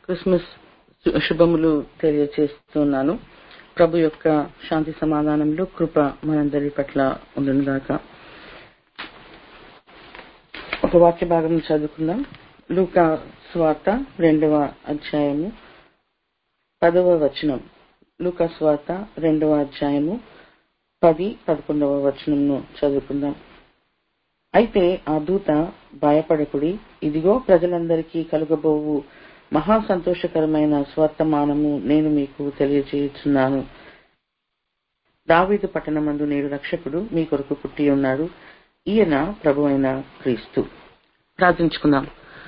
Christmas శు- శుభములు తెలియజేస్తున్నాను ప్రభు యొక్క శాంతి సమాధానములు కృప మనందరి పట్ల ఉండునుగాక ఒక వాక్య భాగం చదువుకుందాం లూకా స్వార్త రెండవ అధ్యాయము పదవ వచనం లూకా స్వార్త రెండవ అధ్యాయము పది పదకొండవ వచనంను చదువుకుందాం అయితే ఆ దూత భయపడకుడి ఇదిగో ప్రజలందరికీ కలుగబోవు మహా సంతోషకరమైన స్వర్తమానము నేను మీకు తెలియజేయుచున్నాను దావీదు పట్టణమందు నేడు రక్షకుడు మీ కొరకు పుట్టి ఉన్నాడు ఈయన ప్రభు అయిన క్రీస్తు ప్రార్థించుకుందాం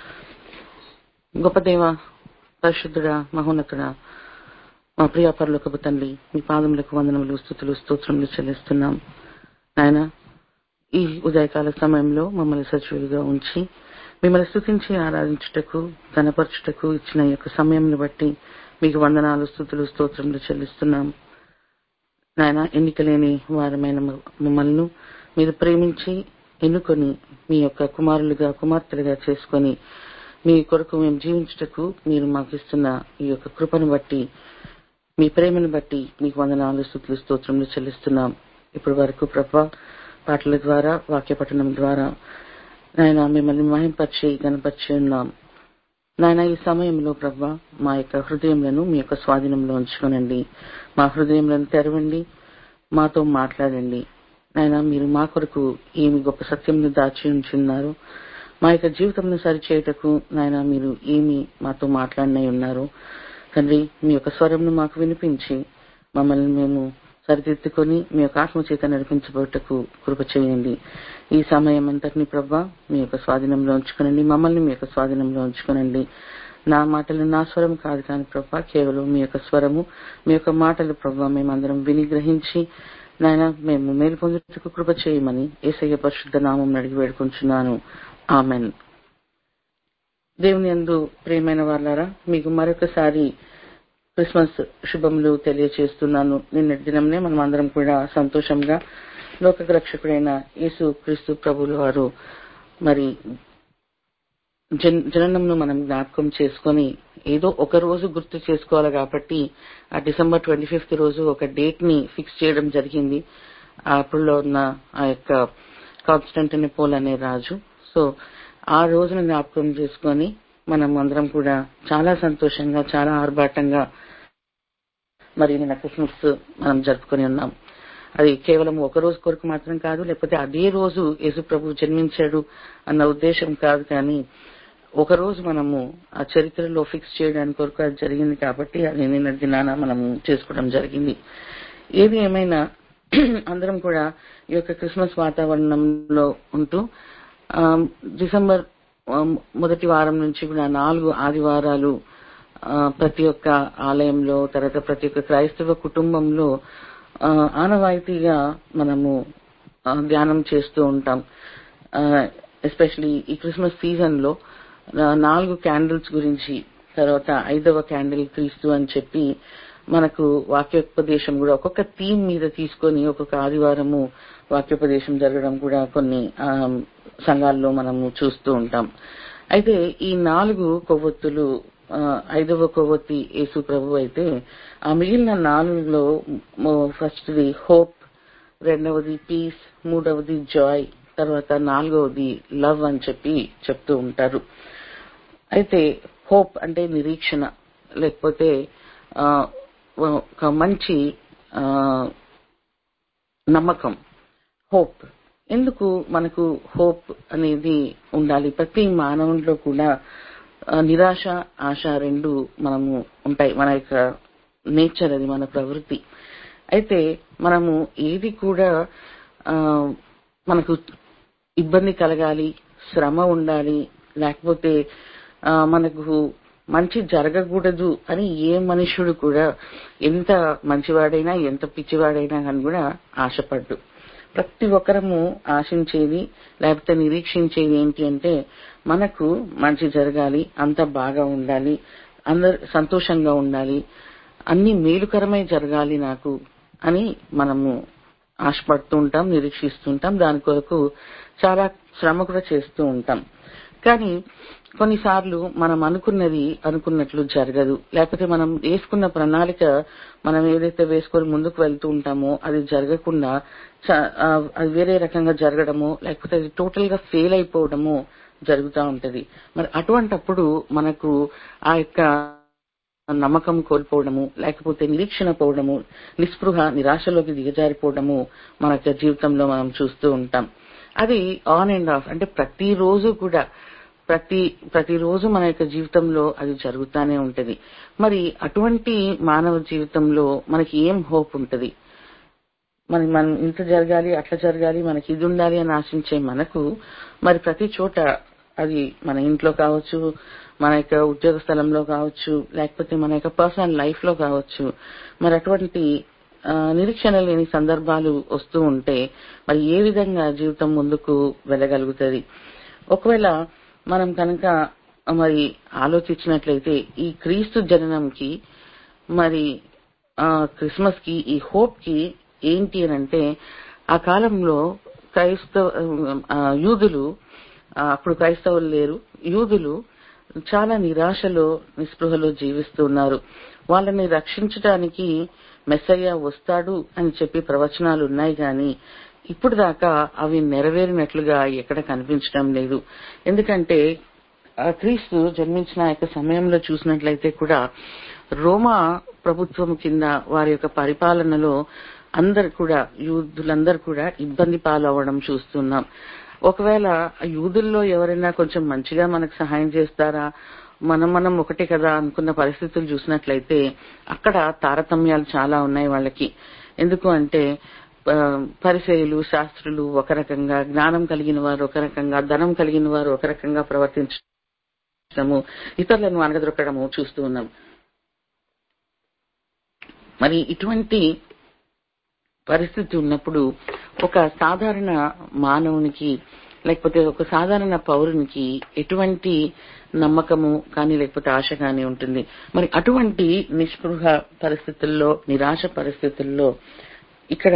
గొప్ప దేవ పరిశుద్ధుడా మహోన్నతుడా మా ప్రియ పరలోకపు తండ్రి మీ పాదములకు వందనములు స్థుతులు స్తోత్రములు చెల్లిస్తున్నాం నాయన ఈ ఉదయకాల సమయంలో మమ్మల్ని సజీవులుగా ఉంచి మిమ్మల్ని స్థుతించి ఆరాధించుటకు గణపరచుటకు ఇచ్చిన ఈ యొక్క సమయంను బట్టి మీకు వందనాలు స్థుతులు స్తోత్రములు చెల్లిస్తున్నాం నాయన ఎన్నిక లేని వారమైన మమ్మల్ని మీరు ప్రేమించి ఎన్నుకొని మీ యొక్క కుమారులుగా కుమార్తెలుగా చేసుకొని మీ కొరకు మేము జీవించుటకు మీరు మాకు ఇస్తున్న ఈ యొక్క కృపను బట్టి మీ ప్రేమను బట్టి మీకు వందనాలు స్థుతులు స్తోత్రములు చెల్లిస్తున్నాం ఇప్పటి వరకు ప్రభ పాటల ద్వారా వాక్య పఠనం ద్వారా నాయన మిమ్మల్ని మహింపరిచి గణపరిచి ఉన్నాం నాయన ఈ సమయంలో ప్రభ మా యొక్క హృదయములను మీ యొక్క స్వాధీనంలో ఉంచుకోనండి మా హృదయములను తెరవండి మాతో మాట్లాడండి నాయన మీరు మా కొరకు ఏమి గొప్ప సత్యంను దాచి ఉంచున్నారు మా యొక్క జీవితంను సరిచేయటకు నాయన మీరు ఏమి మాతో మాట్లాడినై ఉన్నారు తండ్రి మీ యొక్క స్వరంను మాకు వినిపించి మమ్మల్ని మేము సరిదిద్దుకొని మీ యొక్క ఆత్మ చేత నడిపించబోటకు కృప చేయండి ఈ సమయం అంతటిని ప్రభా మీ యొక్క స్వాధీనంలో ఉంచుకునండి మమ్మల్ని మీ యొక్క స్వాధీనంలో ఉంచుకునండి నా మాటలు నా స్వరం కాదు కానీ ప్రభా కేవలం మీ యొక్క స్వరము మీ యొక్క మాటలు ప్రభా మేమందరం విని గ్రహించి నాయన మేము మేలు పొందుటకు కృప చేయమని ఏసయ్య పరిశుద్ధ నామం అడిగి వేడుకుంటున్నాను ఆమెన్ దేవుని యందు ప్రియమైన వాళ్ళారా మీకు మరొకసారి క్రిస్మస్ శుభములు తెలియచేస్తున్నాను నిన్నటి దినంనే మనం అందరం కూడా సంతోషంగా లోక రక్షకుడైన యేసు క్రీస్తు ప్రభులు వారు మరి జన్- జననంను మనం జ్ఞాపకం చేసుకొని ఏదో ఒక రోజు గుర్తు చేసుకోవాలి కాబట్టి ఆ డిసెంబర్ ట్వంటీ ఫిఫ్త్ రోజు ఒక డేట్ ని ఫిక్స్ చేయడం జరిగింది అప్పుడులో ఉన్న ఆ యొక్క కాన్స్టంటినిపోల్ అనే రాజు సో ఆ రోజును జ్ఞాపకం చేసుకొని మనం అందరం కూడా చాలా సంతోషంగా చాలా ఆర్భాటంగా మరి నిన్న క్రిస్మస్ మనం జరుపుకొని ఉన్నాం అది కేవలం ఒక రోజు కొరకు మాత్రం కాదు లేకపోతే అదే రోజు యేసు ప్రభు జన్మించాడు అన్న ఉద్దేశం కాదు కానీ ఒక రోజు మనము ఆ చరిత్రలో ఫిక్స్ చేయడానికి కొరకు అది జరిగింది కాబట్టి అది నిన్న దినాన మనము చేసుకోవడం జరిగింది ఏది ఏమైనా అందరం కూడా ఈ యొక్క క్రిస్మస్ వాతావరణంలో ఉంటూ ఆ, డిసెంబర్ ఆ, మొదటి వారం నుంచి కూడా నాలుగు ఆదివారాలు ఆ, ప్రతి ఒక్క ఆలయంలో తర్వాత ప్రతి ఒక్క క్రైస్తవ కుటుంబంలో ఆ, ఆనవాయితీగా మనము ఆ, ధ్యానం చేస్తూ ఉంటాం ఎస్పెషలీ ఈ క్రిస్మస్ సీజన్ లో ఆ, నాలుగు క్యాండిల్స్ గురించి తర్వాత ఐదవ క్యాండిల్ క్రీస్తు అని చెప్పి మనకు వాక్యోపదేశం కూడా ఒక్కొక్క థీమ్ మీద తీసుకొని ఒక్కొక్క ఆదివారము వాక్యోపదేశం జరగడం కూడా కొన్ని ఆ, సంఘాల్లో మనము చూస్తూ ఉంటాం అయితే ఈ నాలుగు కొవ్వొత్తులు ఆ, ఐదవ కొవ్వొత్తి యేసు ప్రభు అయితే ఆ మిగిలిన నాలుగులో ఫస్ట్ది హోప్ రెండవది పీస్ మూడవది జాయ్ తర్వాత నాలుగవది లవ్ అని చెప్పి చెప్తూ ఉంటారు అయితే హోప్ అంటే నిరీక్షణ లేకపోతే ఆ, ఒక మంచి ఆ, నమ్మకం హోప్ ఎందుకు మనకు హోప్ అనేది ఉండాలి ప్రతి మానవునిలో కూడా ఆ, నిరాశ ఆశ రెండు మనము ఉంటాయి మన యొక్క నేచర్ అది మన ప్రవృత్తి అయితే మనము ఏది కూడా ఆ, మనకు ఇబ్బంది కలగాలి శ్రమ ఉండాలి లేకపోతే ఆ, మనకు మంచి జరగకూడదు అని ఏ మనుషుడు కూడా ఎంత మంచివాడైనా ఎంత పిచ్చివాడైనా కానీ కూడా ఆశపడ్డు ప్రతి ఒక్కరము ఆశించేది లేకపోతే నిరీక్షించేది ఏంటి అంటే మనకు మంచి జరగాలి అంత బాగా ఉండాలి అందరు సంతోషంగా ఉండాలి అన్ని మేలుకరమై జరగాలి నాకు అని మనము ఆశపడుతూ ఉంటాం నిరీక్షిస్తుంటాం దాని కొరకు చాలా శ్రమ కూడా చేస్తూ ఉంటాం కానీ కొన్నిసార్లు మనం అనుకున్నది అనుకున్నట్లు జరగదు లేకపోతే మనం వేసుకున్న ప్రణాళిక మనం ఏదైతే వేసుకొని ముందుకు వెళ్తూ ఉంటామో అది జరగకుండా చ- ఆ, అది వేరే రకంగా జరగడము లేకపోతే అది టోటల్ గా ఫెయిల్ అయిపోవడము జరుగుతూ ఉంటది మరి అటువంటప్పుడు మనకు ఆ యొక్క నమ్మకం కోల్పోవడము లేకపోతే నిరీక్షణ పోవడము నిస్పృహ నిరాశలోకి దిగజారిపోవడము మన యొక్క జీవితంలో మనం చూస్తూ ఉంటాం అది ఆన్ అండ్ ఆఫ్ అంటే ప్రతిరోజు కూడా ప్రతి ప్రతిరోజు మన యొక్క జీవితంలో అది జరుగుతానే ఉంటది మరి అటువంటి మానవ జీవితంలో మనకి ఏం హోప్ ఉంటది మరి మనం ఇంత జరగాలి అట్లా జరగాలి మనకి ఇది ఉండాలి అని ఆశించే మనకు మరి ప్రతి చోట అది మన ఇంట్లో కావచ్చు మన యొక్క ఉద్యోగ స్థలంలో కావచ్చు లేకపోతే మన యొక్క పర్సనల్ లైఫ్ లో కావచ్చు మరి అటువంటి ఆ, నిరీక్షణ లేని సందర్భాలు వస్తూ ఉంటే మరి ఏ విధంగా జీవితం ముందుకు వెళ్ళగలుగుతుంది ఒకవేళ మనం కనుక మరి ఆలోచించినట్లయితే ఈ క్రీస్తు జననంకి మరి ఆ క్రిస్మస్ కి ఈ హోప్ కి ఏంటి అని అంటే ఆ కాలంలో క్రైస్తవ ఆ, యూదులు ఆ, అప్పుడు క్రైస్తవులు లేరు యూదులు చాలా నిరాశలో నిస్పృహలో జీవిస్తున్నారు వాళ్ళని రక్షించడానికి మెస్సయ్య వస్తాడు అని చెప్పి ప్రవచనాలు ఉన్నాయి గాని ఇప్పుడు దాకా అవి నెరవేరినట్లుగా ఎక్కడ కనిపించడం లేదు ఎందుకంటే ఆ క్రీస్తు జన్మించిన ఆ యొక్క సమయంలో చూసినట్లయితే కూడా రోమా ప్రభుత్వం కింద వారి యొక్క పరిపాలనలో అందరు కూడా యూదులందరూ కూడా ఇబ్బంది పాలవ్వడం చూస్తున్నాం ఒకవేళ ఆ యూదుల్లో ఎవరైనా కొంచెం మంచిగా మనకు సహాయం చేస్తారా మనం మనం ఒకటే కదా అనుకున్న పరిస్థితులు చూసినట్లయితే అక్కడ తారతమ్యాలు చాలా ఉన్నాయి వాళ్ళకి ఎందుకు అంటే ఆ, పరిచయులు శాస్త్రులు ఒక రకంగా జ్ఞానం కలిగిన వారు ఒక రకంగా ధనం కలిగిన వారు ఒక రకంగా ప్రవర్తించడము ఇతరులను అనగదొక్కడము చూస్తూ ఉన్నాం మరి ఇటువంటి పరిస్థితి ఉన్నప్పుడు ఒక సాధారణ మానవునికి లేకపోతే ఒక సాధారణ పౌరునికి ఎటువంటి నమ్మకము కానీ లేకపోతే ఆశ కానీ ఉంటుంది మరి అటువంటి నిస్పృహ పరిస్థితుల్లో నిరాశ పరిస్థితుల్లో ఇక్కడ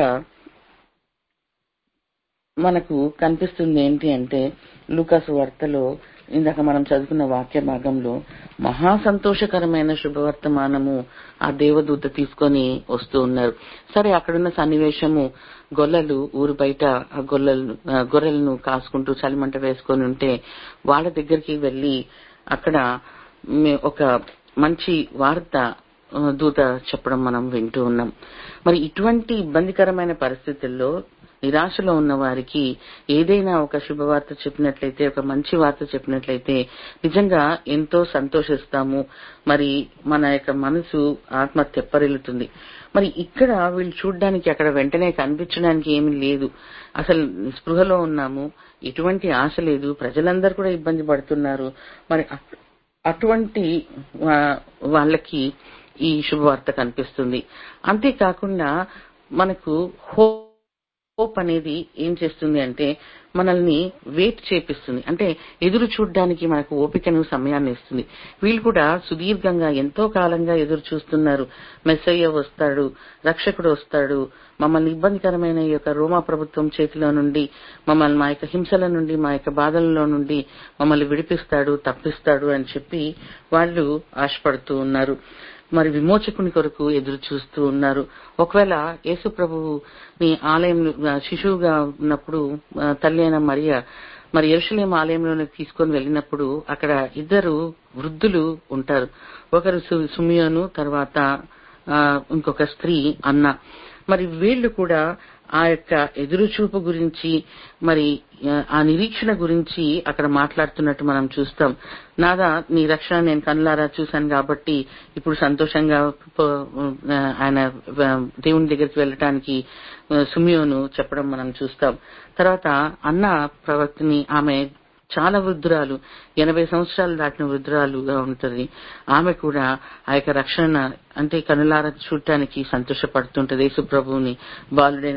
మనకు కనిపిస్తుంది ఏంటి అంటే లూకాసు వార్తలో ఇందాక మనం చదువుకున్న వాక్య భాగంలో మహా సంతోషకరమైన శుభవర్తమానము ఆ దేవదూత తీసుకొని వస్తూ ఉన్నారు సరే అక్కడున్న సన్నివేశము గొల్లలు ఊరు బయట ఆ గొల్లలు ఆ గొర్రెలను కాసుకుంటూ చలిమంట వేసుకొని ఉంటే వాళ్ళ దగ్గరికి వెళ్లి అక్కడ మే- ఒక మంచి వార్త ఆ, దూత చెప్పడం మనం వింటూ ఉన్నాం మరి ఇటువంటి ఇబ్బందికరమైన పరిస్థితుల్లో నిరాశలో ఉన్న వారికి ఏదైనా ఒక శుభవార్త చెప్పినట్లయితే ఒక మంచి వార్త చెప్పినట్లయితే నిజంగా ఎంతో సంతోషిస్తాము మరి మన యొక్క మనసు ఆత్మ తెప్పరిల్లుతుంది మరి ఇక్కడ వీళ్ళు చూడడానికి అక్కడ వెంటనే కనిపించడానికి ఏమీ లేదు అసలు స్పృహలో ఉన్నాము ఎటువంటి ఆశ లేదు ప్రజలందరూ కూడా ఇబ్బంది పడుతున్నారు మరి అట్- అటువంటి వా- వాళ్ళకి ఈ శుభవార్త కనిపిస్తుంది అంతేకాకుండా మనకు హో హోప్ అనేది ఏం చేస్తుంది అంటే మనల్ని వెయిట్ చేపిస్తుంది అంటే ఎదురు చూడడానికి మనకు ఓపికను సమయాన్ని ఇస్తుంది వీళ్ళు కూడా సుదీర్ఘంగా ఎంతో కాలంగా ఎదురు చూస్తున్నారు మెస్సయ్య వస్తాడు రక్షకుడు వస్తాడు మమ్మల్ని ఇబ్బందికరమైన ఈ యొక్క రోమా ప్రభుత్వం చేతిలో నుండి మమ్మల్ని మా యొక్క హింసల నుండి మా యొక్క బాధలలో నుండి మమ్మల్ని విడిపిస్తాడు తప్పిస్తాడు అని చెప్పి వాళ్ళు ఆశపడుతూ ఉన్నారు మరి విమోచకుని కొరకు ఎదురు చూస్తూ ఉన్నారు ఒకవేళ యేసు ప్రభుని ఆలయం శిశువుగా ఉన్నప్పుడు ఆ, తల్లి అయిన మరియ మరి ఎరుషలేం ఆలయంలోకి తీసుకొని వెళ్ళినప్పుడు అక్కడ ఇద్దరు వృద్ధులు ఉంటారు ఒకరు సు- సుమియోను తర్వాత ఆ, ఇంకొక స్త్రీ అన్న మరి వీళ్ళు కూడా ఆ యొక్క ఎదురుచూపు గురించి మరి ఆ, ఆ నిరీక్షణ గురించి అక్కడ మాట్లాడుతున్నట్టు మనం చూస్తాం నాదా నీ రక్షణ నేను కనులారా చూశాను కాబట్టి ఇప్పుడు సంతోషంగా పో- ఆ, ఆయన ఆ, దేవుని దగ్గరికి వెళ్ళటానికి ఆ, సుమియోను చెప్పడం మనం చూస్తాం తర్వాత అన్న ప్రవక్తిని ఆమె చాలా వృద్ధురాలు ఎనభై సంవత్సరాలు దాటిన వృద్ధురాలుగా ఉంటుంది ఆమె కూడా ఆ యొక్క రక్షణ అంటే కనులార చూడటానికి సంతోషపడుతుంటది యేసు ప్రభువుని బాలుడైన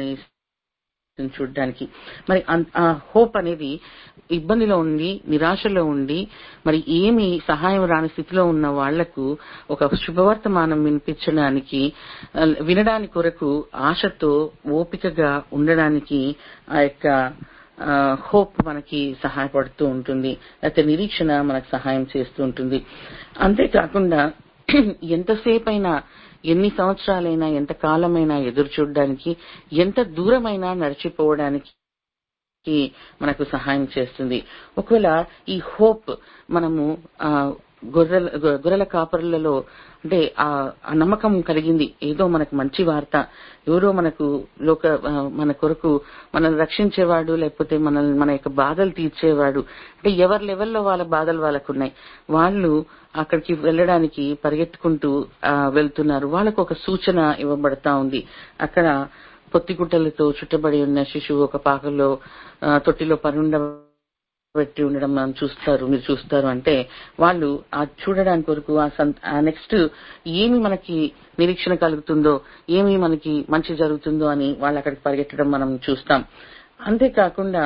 యేసుని చూడడానికి మరి అన్- ఆ హోప్ అనేది ఇబ్బందిలో ఉండి నిరాశలో ఉండి మరి ఏమి సహాయం రాని స్థితిలో ఉన్న వాళ్లకు ఒక శుభవర్తమానం వినిపించడానికి ఆ, వినడానికి కొరకు ఆశతో ఓపికగా ఉండడానికి ఆ యొక్క హోప్ మనకి సహాయపడుతూ ఉంటుంది లేకపోతే నిరీక్షణ మనకు సహాయం చేస్తూ ఉంటుంది అంతేకాకుండా ఎంతసేపైనా ఎన్ని సంవత్సరాలైనా ఎంత కాలమైనా ఎదురు చూడడానికి ఎంత దూరమైనా నడిచిపోవడానికి కి మనకు సహాయం చేస్తుంది ఒకవేళ ఈ హోప్ మనము ఆ గొర్రెల గొ- గొర్రెల కాపరులలో అంటే ఆ ఆ నమ్మకం కలిగింది ఏదో మనకు మంచి వార్త ఎవరో మనకు లోక ఆ, మన కొరకు మనల్ని రక్షించేవాడు లేకపోతే మనల్ని మన యొక్క బాధలు తీర్చేవాడు అంటే ఎవరి లెవెల్లో వాళ్ళ బాధలు వాళ్ళకు ఉన్నాయి వాళ్ళు అక్కడికి వెళ్ళడానికి పరిగెత్తుకుంటూ ఆ, వెళ్తున్నారు వాళ్ళకు ఒక సూచన ఇవ్వబడతా ఉంది అక్కడ పొత్తిగుట్టలతో చుట్టబడి ఉన్న శిశువు ఒక పాకలో ఆ, తొట్టిలో పరుండ పెట్టి ఉండడం మనం చూస్తారు మీరు చూస్తారు అంటే వాళ్ళు ఆ చూడడానికి వరకు ఆ సం- ఆ నెక్స్ట్ ఏమి మనకి నిరీక్షణ కలుగుతుందో ఏమి మనకి మంచి జరుగుతుందో అని వాళ్ళు అక్కడికి పరిగెట్టడం మనం చూస్తాం అంతేకాకుండా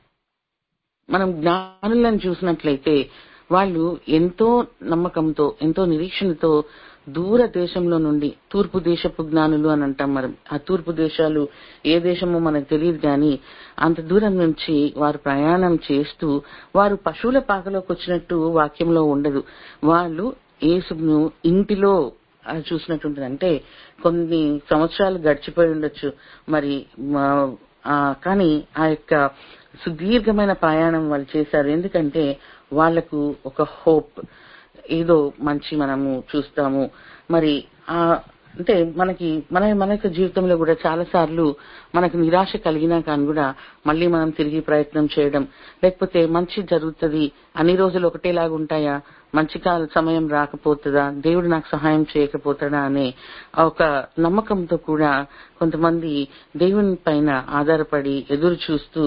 మనం జ్ఞానులను చూసినట్లయితే వాళ్ళు ఎంతో నమ్మకంతో ఎంతో నిరీక్షణతో దూర దేశంలో నుండి తూర్పు దేశపు జ్ఞానులు అని అంటాం మనం ఆ తూర్పు దేశాలు ఏ దేశమో మనకు తెలియదు కానీ అంత దూరం నుంచి వారు ప్రయాణం చేస్తూ వారు పశువుల పాకలోకి వచ్చినట్టు వాక్యంలో ఉండదు వాళ్ళు యేసును ఇంటిలో ఆ చూసినట్టుంటుంది అంటే కొన్ని సంవత్సరాలు గడిచిపోయి ఉండొచ్చు మరి మా- ఆ కానీ ఆ యొక్క సుదీర్ఘమైన ప్రయాణం వాళ్ళు చేశారు ఎందుకంటే వాళ్లకు ఒక హోప్ ఏదో మంచి మనము చూస్తాము మరి ఆ అంటే మనకి మన మన యొక్క జీవితంలో కూడా చాలా సార్లు మనకు నిరాశ కలిగినా కానీ కూడా మళ్ళీ మనం తిరిగి ప్రయత్నం చేయడం లేకపోతే మంచి జరుగుతుంది అన్ని రోజులు ఒకటేలాగా ఉంటాయా మంచి కాల సమయం రాకపోతుందా దేవుడు నాకు సహాయం చేయకపోతాడా అనే ఆ ఒక నమ్మకంతో కూడా కొంతమంది దేవుని పైన ఆధారపడి ఎదురు చూస్తూ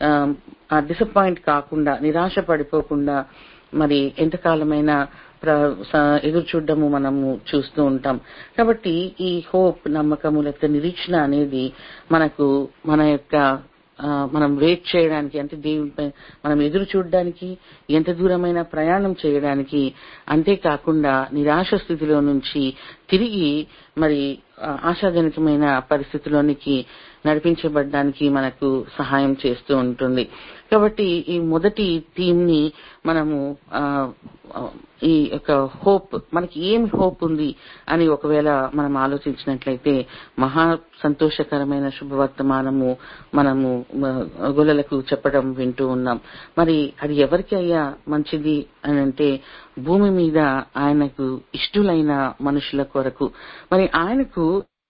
ఆ డిసప్పాయింట్ కాకుండా నిరాశ పడిపోకుండా మరి ఎంతకాలమైనా ప్ర- స- ఎదురు చూడడము మనము చూస్తూ ఉంటాం కాబట్టి ఈ హోప్ నమ్మకము లేకపోతే నిరీక్షణ అనేది మనకు మన యొక్క ఆ, మనం వెయిట్ చేయడానికి అంటే దేవునిపై మనం ఎదురు చూడడానికి ఎంత దూరమైన ప్రయాణం చేయడానికి అంతేకాకుండా నిరాశ స్థితిలో నుంచి తిరిగి మరి ఆ, ఆశాజనకమైన పరిస్థితిలోనికి నడిపించబడడానికి మనకు సహాయం చేస్తూ ఉంటుంది కాబట్టి ఈ మొదటి థీమ్ ని మనము ఆ, ఆ, ఈ యొక్క హోప్ మనకి ఏం హోప్ ఉంది అని ఒకవేళ మనం ఆలోచించినట్లయితే మహా సంతోషకరమైన శుభవర్తమానము మనము మ, గొల్లలకు చెప్పడం వింటూ ఉన్నాం మరి అది ఎవరికి అయ్యా మంచిది అని అంటే భూమి మీద ఆయనకు ఇష్టులైన మనుషుల కొరకు మరి ఆయనకు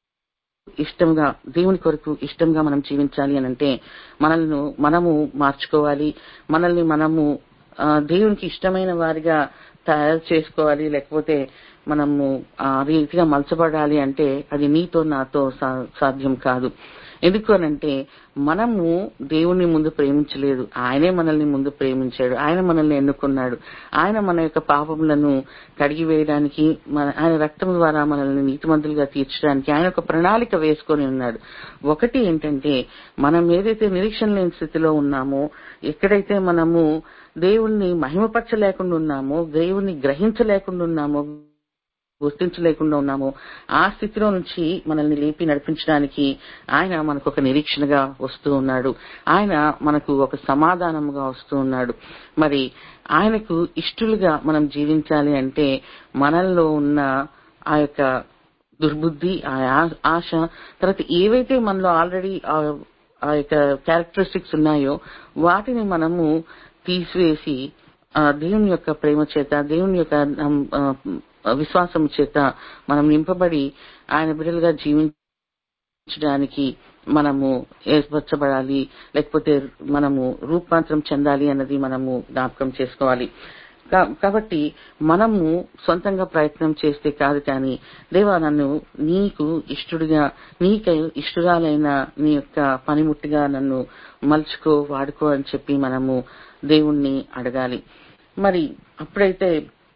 ఇష్టంగా దేవుని కొరకు ఇష్టంగా మనం జీవించాలి అని అంటే మనల్ని మనము మార్చుకోవాలి మనల్ని మనము ఆ, దేవునికి ఇష్టమైన వారిగా తయారు చేసుకోవాలి లేకపోతే మనము ఆ రీతిగా మలచబడాలి అంటే అది నీతో నాతో సా- సాధ్యం కాదు ఎందుకు అనంటే మనము దేవుణ్ణి ముందు ప్రేమించలేదు ఆయనే మనల్ని ముందు ప్రేమించాడు ఆయన మనల్ని ఎన్నుకున్నాడు ఆయన మన యొక్క పాపములను కడిగి వేయడానికి మన ఆయన రక్తం ద్వారా మనల్ని నీతిమంతులుగా తీర్చడానికి ఆయన ఒక ప్రణాళిక వేసుకొని ఉన్నాడు ఒకటి ఏంటంటే మనం ఏదైతే నిరీక్షణ లేని స్థితిలో ఉన్నామో ఎక్కడైతే మనము దేవుణ్ణి మహిమపరచలేకుండా ఉన్నామో దేవుణ్ణి గ్రహించలేకుండా ఉన్నామో గుర్తించలేకుండా ఉన్నామో ఆ స్థితిలో నుంచి మనల్ని లేపి నడిపించడానికి ఆయన మనకు ఒక నిరీక్షణగా వస్తూ ఉన్నాడు ఆయన మనకు ఒక సమాధానముగా వస్తూ ఉన్నాడు మరి ఆయనకు ఇష్టలుగా మనం జీవించాలి అంటే మనల్లో ఉన్న ఆ యొక్క దుర్బుద్ధి ఆ ఆ- ఆశ తర్వాత ఏవైతే మనలో ఆల్రెడీ ఆ యొక్క క్యారెక్టరిస్టిక్స్ ఉన్నాయో వాటిని మనము తీసివేసి ఆ దేవుని యొక్క ప్రేమ చేత దేవుని యొక్క నమ్- ఆ, విశ్వాసం చేత మనం నింపబడి ఆయన బిడ్డలుగా జీవించడానికి మనము ఏర్పరచబడాలి లేకపోతే మనము రూపాంతరం చెందాలి అన్నది మనము జ్ఞాపకం చేసుకోవాలి కా- కాబట్టి మనము సొంతంగా ప్రయత్నం చేస్తే కాదు కానీ దేవా నన్ను నీకు ఇష్టడుగా నీకు ఇష్టరాలైన నీ యొక్క పనిముట్టుగా నన్ను మలుచుకో వాడుకో అని చెప్పి మనము దేవుణ్ణి అడగాలి మరి అప్పుడైతే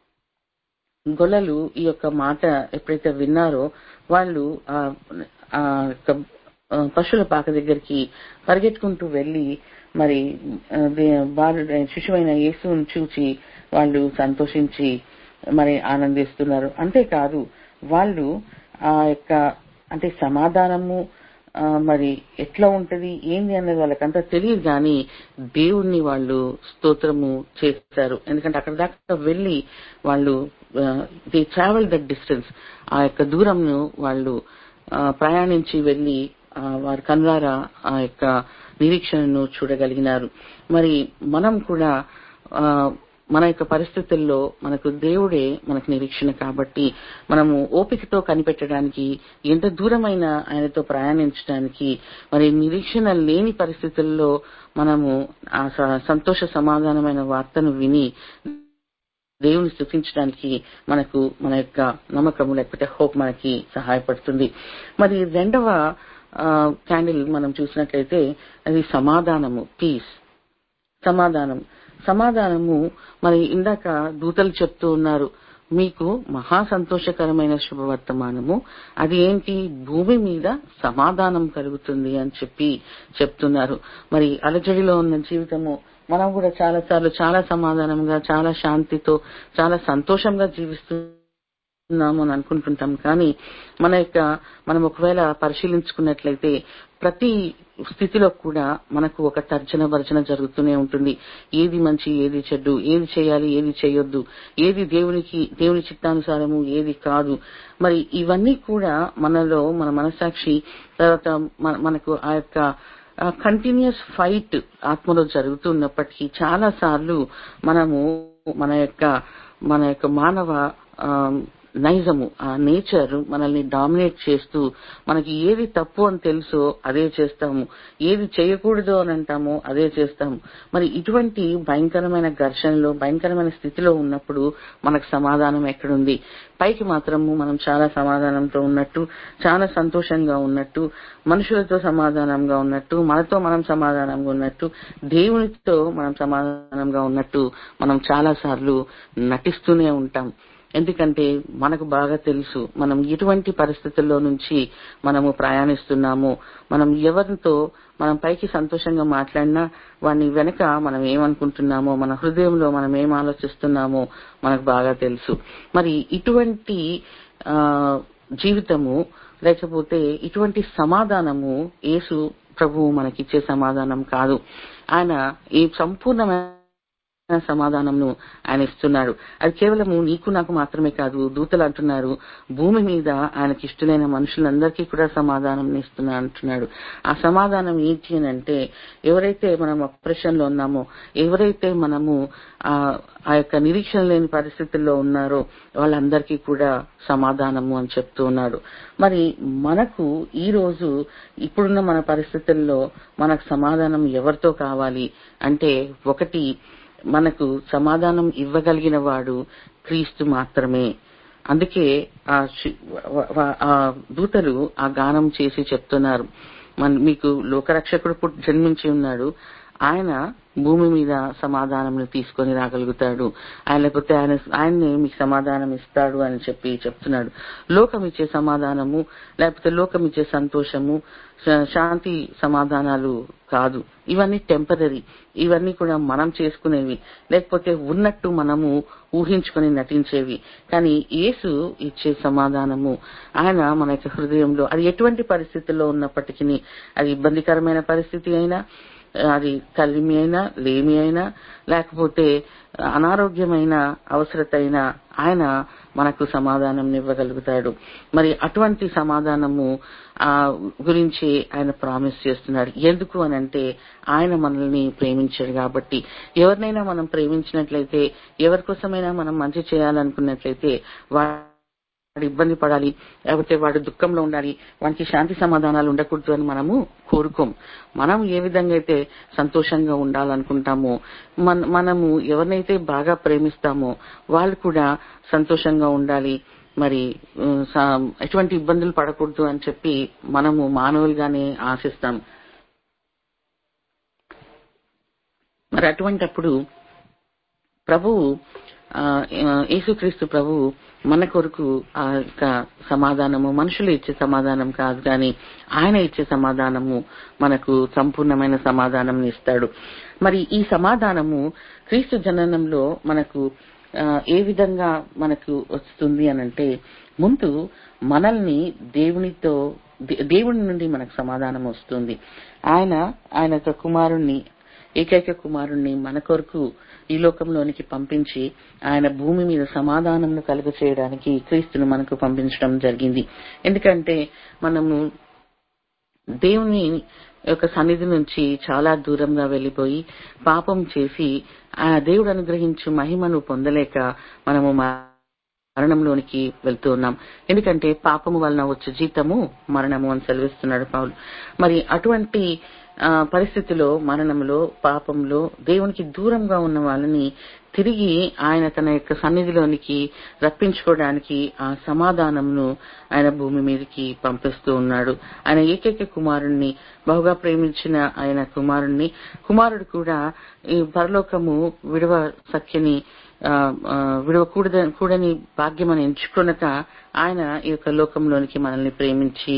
గొల్లలు ఈ యొక్క మాట ఎప్పుడైతే విన్నారో వాళ్ళు ఆ ఆ యొక్క ఆ, పశువుల పాక దగ్గరికి పరిగెత్తుకుంటూ వెళ్లి మరి ఆ, దే- బాలుడు శిశువైన యేసుని చూచి వాళ్ళు సంతోషించి మరి ఆనందిస్తున్నారు అంతేకాదు వాళ్ళు ఆ యొక్క అంటే సమాధానము ఆ, మరి ఎట్లా ఉంటది ఏంది అనేది వాళ్ళకంతా తెలియదు కానీ దేవుణ్ణి వాళ్ళు స్తోత్రము చేస్తారు ఎందుకంటే అక్కడ దాకా వెళ్ళి వాళ్ళు ది ట్రావెల్ దట్ డిస్టెన్స్ ఆ యొక్క దూరంను వాళ్ళు ఆ, ప్రయాణించి వెళ్ళి ఆ, వారి కనులారా ఆ యొక్క నిరీక్షణను చూడగలిగినారు మరి మనం కూడా ఆ, మన యొక్క పరిస్థితుల్లో మనకు దేవుడే మనకు నిరీక్షణ కాబట్టి మనము ఓపికతో కనిపెట్టడానికి ఎంత దూరమైన ఆయనతో ప్రయాణించడానికి మరి నిరీక్షణ లేని పరిస్థితుల్లో మనము ఆ స- సంతోష సమాధానమైన వార్తను విని దేవుని స్థుతించడానికి మనకు మన యొక్క నమ్మకము లేకపోతే హోప్ మనకి సహాయపడుతుంది మరి రెండవ క్యాండిల్ మనం చూసినట్లయితే అది సమాధానము పీస్ సమాధానం సమాధానము మరి ఇందాక దూతలు చెప్తూ ఉన్నారు మీకు మహా సంతోషకరమైన శుభవర్తమానము అది ఏంటి భూమి మీద సమాధానం కలుగుతుంది అని చెప్పి చెప్తున్నారు మరి అలజడిలో ఉన్న జీవితము మనం కూడా చాలా సార్లు చాలా సమాధానంగా చాలా శాంతితో చాలా సంతోషంగా జీవిస్తున్నాము అని అనుకుంటుంటాం కానీ మన యొక్క మనం ఒకవేళ పరిశీలించుకున్నట్లయితే ప్రతి స్థితిలో కూడా మనకు ఒక తర్జన భర్జన జరుగుతూనే ఉంటుంది ఏది మంచి ఏది చెడ్డు ఏది చేయాలి ఏది చేయొద్దు ఏది దేవునికి దేవుని చిత్తానుసారము ఏది కాదు మరి ఇవన్నీ కూడా మనలో మన మనసాక్షి తర్వాత మన- మనకు ఆ యొక్క కంటిన్యూస్ ఫైట్ ఆత్మలో జరుగుతున్నప్పటికీ చాలా సార్లు మనము మన యొక్క మన యొక్క మానవ ఆ, నైజము ఆ నేచర్ మనల్ని డామినేట్ చేస్తూ మనకి ఏది తప్పు అని తెలుసో అదే చేస్తాము ఏది చేయకూడదు అని అంటామో అదే చేస్తాము మరి ఇటువంటి భయంకరమైన ఘర్షణలో భయంకరమైన స్థితిలో ఉన్నప్పుడు మనకు సమాధానం ఎక్కడుంది పైకి మాత్రము మనం చాలా సమాధానంతో ఉన్నట్టు చాలా సంతోషంగా ఉన్నట్టు మనుషులతో సమాధానంగా ఉన్నట్టు మనతో మనం సమాధానంగా ఉన్నట్టు దేవునితో మనం సమాధానంగా ఉన్నట్టు మనం చాలా సార్లు నటిస్తూనే ఉంటాం ఎందుకంటే మనకు బాగా తెలుసు మనం ఎటువంటి పరిస్థితుల్లో నుంచి మనము ప్రయాణిస్తున్నాము మనం ఎవరితో మనం పైకి సంతోషంగా మాట్లాడినా వాడిని వెనక మనం ఏమనుకుంటున్నామో మన హృదయంలో మనం ఏం ఆలోచిస్తున్నామో మనకు బాగా తెలుసు మరి ఇటువంటి ఆ జీవితము లేకపోతే ఇటువంటి సమాధానము యేసు ప్రభువు మనకిచ్చే సమాధానం కాదు ఆయన ఈ సంపూర్ణమైన సమాధానంను ఆయన ఇస్తున్నాడు అది కేవలము నీకు నాకు మాత్రమే కాదు దూతలు అంటున్నారు భూమి మీద ఆయనకి ఇష్టలైన మనుషులందరికీ కూడా సమాధానం ఇస్తున్నా అంటున్నాడు ఆ సమాధానం ఏంటి అని అంటే ఎవరైతే మనం అప్రెషన్ లో ఉన్నామో ఎవరైతే మనము ఆ ఆ యొక్క నిరీక్షణ లేని పరిస్థితుల్లో ఉన్నారో వాళ్ళందరికీ కూడా సమాధానము అని చెప్తూ ఉన్నాడు మరి మనకు ఈ రోజు ఇప్పుడున్న మన పరిస్థితుల్లో మనకు సమాధానం ఎవరితో కావాలి అంటే ఒకటి మనకు సమాధానం ఇవ్వగలిగిన వాడు క్రీస్తు మాత్రమే అందుకే ఆ శి- వ- వ- ఆ దూతలు ఆ గానం చేసి చెప్తున్నారు మన మీకు లోకరక్షకుడు పుట్టి జన్మించి ఉన్నాడు ఆయన భూమి మీద సమాధానం తీసుకొని రాగలుగుతాడు ఆయన లేకపోతే ఆయన ఆయన్నే మీకు సమాధానం ఇస్తాడు అని చెప్పి చెప్తున్నాడు లోకం ఇచ్చే సమాధానము లేకపోతే లోకం ఇచ్చే సంతోషము శా- శాంతి సమాధానాలు కాదు ఇవన్నీ టెంపరీ ఇవన్నీ కూడా మనం చేసుకునేవి లేకపోతే ఉన్నట్టు మనము ఊహించుకొని నటించేవి కానీ యేసు ఇచ్చే సమాధానము ఆయన మన యొక్క హృదయంలో అది ఎటువంటి పరిస్థితుల్లో ఉన్నప్పటికీ అది ఇబ్బందికరమైన పరిస్థితి అయినా అది కలిమి అయినా లేమి అయినా లేకపోతే అనారోగ్యమైన అవసరత అయినా ఆయన మనకు సమాధానం ఇవ్వగలుగుతాడు మరి అటువంటి సమాధానము ఆ గురించి ఆయన ప్రామిస్ చేస్తున్నాడు ఎందుకు అని అంటే ఆయన మనల్ని ప్రేమించాడు కాబట్టి ఎవరినైనా మనం ప్రేమించినట్లయితే ఎవరి కోసమైనా మనం మంచి చేయాలనుకున్నట్లయితే వాడు ఇబ్బంది పడాలి లేకపోతే వాడు దుఃఖంలో ఉండాలి వానికి శాంతి సమాధానాలు ఉండకూడదు అని మనము కోరుకోం మనం ఏ విధంగా అయితే సంతోషంగా ఉండాలనుకుంటామో మన మనము ఎవరినైతే బాగా ప్రేమిస్తామో వాళ్ళు కూడా సంతోషంగా ఉండాలి మరి ఉమ్, సా- ఎటువంటి ఇబ్బందులు పడకూడదు అని చెప్పి మనము మానవులుగానే ఆశిస్తాం మరి అటువంటప్పుడు ప్రభువు ఆ, యేసుక్రీస్తు ప్రభువు మన కొరకు ఆ యొక్క సమాధానము మనుషులు ఇచ్చే సమాధానం కాదు కానీ ఆయన ఇచ్చే సమాధానము మనకు సంపూర్ణమైన సమాధానం ఇస్తాడు మరి ఈ సమాధానము క్రీస్తు జననంలో మనకు ఆ, ఏ విధంగా మనకు వస్తుంది అనంటే ముందు మనల్ని దేవునితో దే- దేవుడి నుండి మనకు సమాధానం వస్తుంది ఆయన ఆయన యొక్క కుమారుణ్ణి ఏకైక కుమారుణ్ణి మన కొరకు ఈ లోకంలోనికి పంపించి ఆయన భూమి మీద సమాధానం కలుగ చేయడానికి క్రీస్తును మనకు పంపించడం జరిగింది ఎందుకంటే మనము దేవుని యొక్క సన్నిధి నుంచి చాలా దూరంగా వెళ్లిపోయి పాపం చేసి ఆ దేవుడు అనుగ్రహించు మహిమను పొందలేక మనము మరణంలోనికి వెళ్తూ ఉన్నాం ఎందుకంటే పాపము వలన వచ్చే జీతము మరణము అని సెలవిస్తున్నాడు పౌలు మరి అటువంటి ఆ, పరిస్థితిలో మరణంలో పాపంలో దేవునికి దూరంగా ఉన్న వాళ్ళని తిరిగి ఆయన తన యొక్క సన్నిధిలోనికి రప్పించుకోవడానికి ఆ సమాధానంను ఆయన భూమి మీదకి పంపిస్తూ ఉన్నాడు ఆయన ఏకైక కుమారుణ్ణి బహుగా ప్రేమించిన ఆయన కుమారుణ్ణి కుమారుడు కూడా ఈ పరలోకము విడవ సఖ్యని ఆ, ఆ, విడవకూడద కూడని భాగ్యమని ఎంచుకొనక ఆయన ఈ యొక్క లోకంలోనికి మనల్ని ప్రేమించి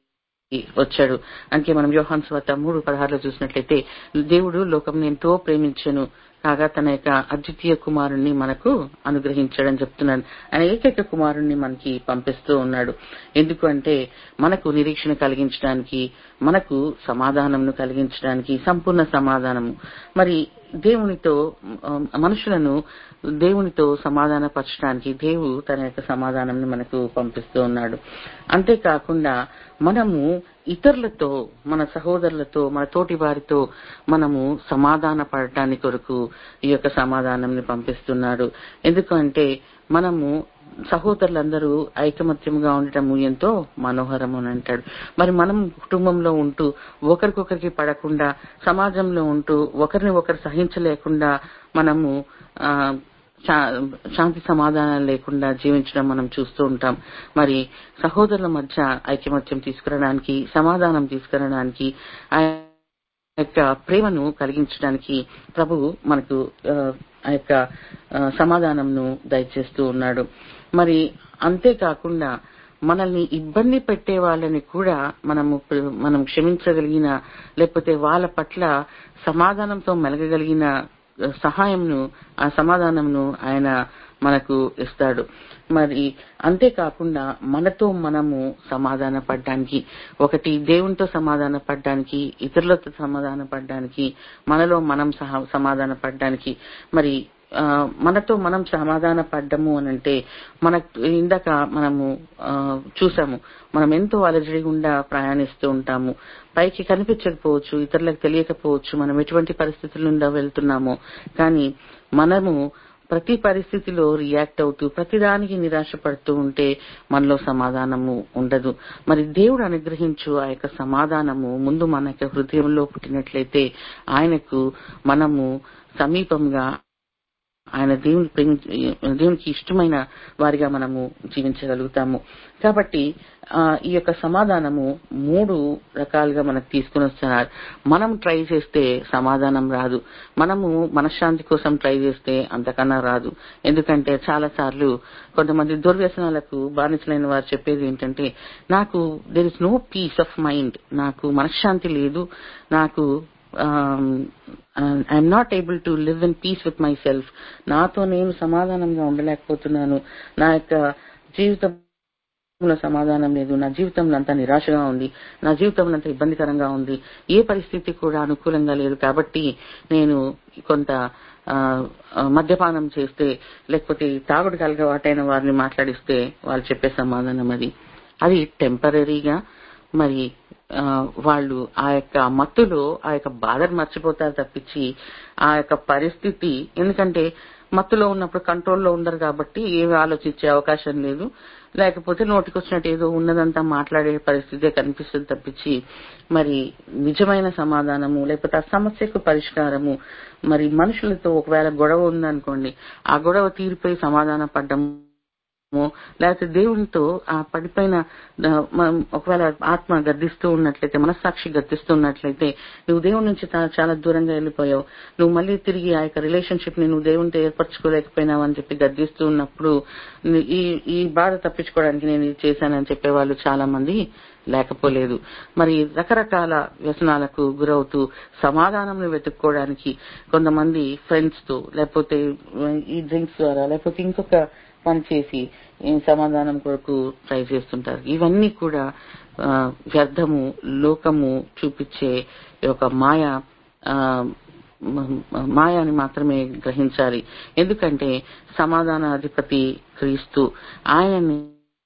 వచ్చాడు అందుకే మనం యోహాన్ స్వార్త మూడు పదహారులో చూసినట్లయితే దేవుడు లోకం ఎంతో ప్రేమించను కాగా తన యొక్క అద్వితీయ కుమారుణ్ణి మనకు అనుగ్రహించాడని చెప్తున్నాడు ఆయన ఏకైక కుమారుణ్ణి మనకి పంపిస్తూ ఉన్నాడు ఎందుకు అంటే మనకు నిరీక్షణ కలిగించడానికి మనకు సమాధానంను కలిగించడానికి సంపూర్ణ సమాధానము మరి దేవునితో ఆ, మనుషులను దేవునితో సమాధానపరచడానికి దేవుడు తన యొక్క సమాధానంని మనకు పంపిస్తూ ఉన్నాడు అంతేకాకుండా మనము ఇతరులతో మన సహోదరులతో మన తోటి వారితో మనము సమాధాన పడటానికి కొరకు ఈ యొక్క సమాధానంని పంపిస్తున్నాడు ఎందుకంటే మనము సహోదరులందరూ ఐకమత్యంగా ఉండటము ఎంతో మనోహరము అని అంటాడు మరి మనం కుటుంబంలో ఉంటూ ఒకరికొకరికి పడకుండా సమాజంలో ఉంటూ ఒకరిని ఒకరు సహించలేకుండా మనము ఆ శా- శాంతి సమాధానాలు లేకుండా జీవించడం మనం చూస్తూ ఉంటాం మరి సహోదరుల మధ్య ఐకమత్యం తీసుకురావడానికి సమాధానం తీసుకురావడానికి ఆ యొక్క ప్రేమను కలిగించడానికి ప్రభువు మనకు ఆ, ఆ యొక్క ఆ, సమాధానంను దయచేస్తూ ఉన్నాడు మరి అంతేకాకుండా మనల్ని ఇబ్బంది పెట్టే వాళ్ళని కూడా మనము ప్ర- మనం క్షమించగలిగిన లేకపోతే వాళ్ళ పట్ల సమాధానంతో మెలగగలిగిన ఆ, సహాయంను ఆ సమాధానంను ఆయన మనకు ఇస్తాడు మరి అంతేకాకుండా మనతో మనము సమాధాన పడ్డానికి ఒకటి దేవునితో సమాధాన పడ్డానికి ఇతరులతో సమాధాన పడ్డానికి మనలో మనం సహ సమాధాన పడ్డానికి మరి ఆ, మనతో మనం సమాధాన పడ్డము అని అంటే మన ఇందాక మనము ఆ, చూసాము మనం ఎంతో అలజడి గుండా ప్రయాణిస్తూ ఉంటాము పైకి కనిపించకపోవచ్చు ఇతరులకు తెలియకపోవచ్చు మనం ఎటువంటి పరిస్థితుల నుండి వెళ్తున్నామో కానీ మనము ప్రతి పరిస్థితిలో రియాక్ట్ అవుతూ ప్రతిదానికి నిరాశ పడుతూ ఉంటే మనలో సమాధానము ఉండదు మరి దేవుడు అనుగ్రహించు ఆ యొక్క సమాధానము ముందు మన యొక్క హృదయంలో పుట్టినట్లయితే ఆయనకు మనము సమీపంగా ఆయన దేవుని ప్రేమి దేవునికి ఇష్టమైన వారిగా మనము జీవించగలుగుతాము కాబట్టి ఆ, ఈ యొక్క సమాధానము మూడు రకాలుగా మనకు తీసుకుని వస్తున్నారు మనం ట్రై చేస్తే సమాధానం రాదు మనము మనశ్శాంతి కోసం ట్రై చేస్తే అంతకన్నా రాదు ఎందుకంటే చాలా సార్లు కొంతమంది దుర్వ్యసనాలకు బానిసలైన వారు చెప్పేది ఏంటంటే నాకు there is no peace of mind నాకు మనశ్శాంతి లేదు నాకు I'm not able to live in peace with myself నాతో నేను సమాధానంగా ఉండలేకపోతున్నాను నా యొక్క జీవితంలో సమాధానం లేదు నా జీవితంలో అంతా నిరాశగా ఉంది నా జీవితంలో అంతా ఇబ్బందికరంగా ఉంది ఏ పరిస్థితి కూడా అనుకూలంగా లేదు కాబట్టి నేను కొంత ఆ, ఆ, మద్యపానం చేస్తే లేకపోతే తాగుడు అలవాటైన వారిని మాట్లాడిస్తే వాళ్ళు చెప్పే సమాధానం అది అది టెంపరీగా మరి ఆ, వాళ్ళు ఆ యొక్క మత్తులో ఆ యొక్క బాధను మర్చిపోతారు తప్పించి ఆ యొక్క పరిస్థితి ఎందుకంటే మత్తులో ఉన్నప్పుడు కంట్రోల్లో ఉండరు కాబట్టి ఏమి ఆలోచించే అవకాశం లేదు లేకపోతే నోటికొచ్చినట్టు ఏదో ఉన్నదంతా మాట్లాడే పరిస్థితే కనిపిస్తుంది తప్పించి మరి నిజమైన సమాధానము లేకపోతే ఆ సమస్యకు పరిష్కారము మరి మనుషులతో ఒకవేళ గొడవ ఉందనుకోండి ఆ గొడవ తీరిపోయి సమాధాన పడ్డము లేకపోతే దేవునితో ఆ పడిపోయిన ఆ, మనం ఒకవేళ ఆత్మ గద్దిస్తూ ఉన్నట్లయితే మనస్సాక్షి గద్దిస్తూ ఉన్నట్లయితే నువ్వు దేవుని నుంచి చా- చాలా దూరంగా వెళ్ళిపోయావు నువ్వు మళ్ళీ తిరిగి ఆ యొక్క రిలేషన్షిప్ ని నువ్వు దేవునితో ఏర్పరచుకోలేకపోయినావు అని చెప్పి గద్దిస్తూ ఉన్నప్పుడు నీ- ఈ ఈ బాధ తప్పించుకోవడానికి నేను ఇది చేశానని చెప్పేవాళ్ళు చాలా మంది లేకపోలేదు మరి రకరకాల వ్యసనాలకు గురవుతూ సమాధానం వెతుక్కోవడానికి కొంతమంది ఫ్రెండ్స్ తో లేకపోతే ఈ డ్రింక్స్ ద్వారా లేకపోతే ఇంకొక పనిచేసి ఈ సమాధానం కొరకు ట్రై చేస్తుంటారు ఇవన్నీ కూడా ఆ, వ్యర్థము లోకము చూపించే ఒక మాయ ఆ, మ- మ- మాయని మాత్రమే గ్రహించాలి ఎందుకంటే సమాధానాధిపతి క్రీస్తు ఆయనని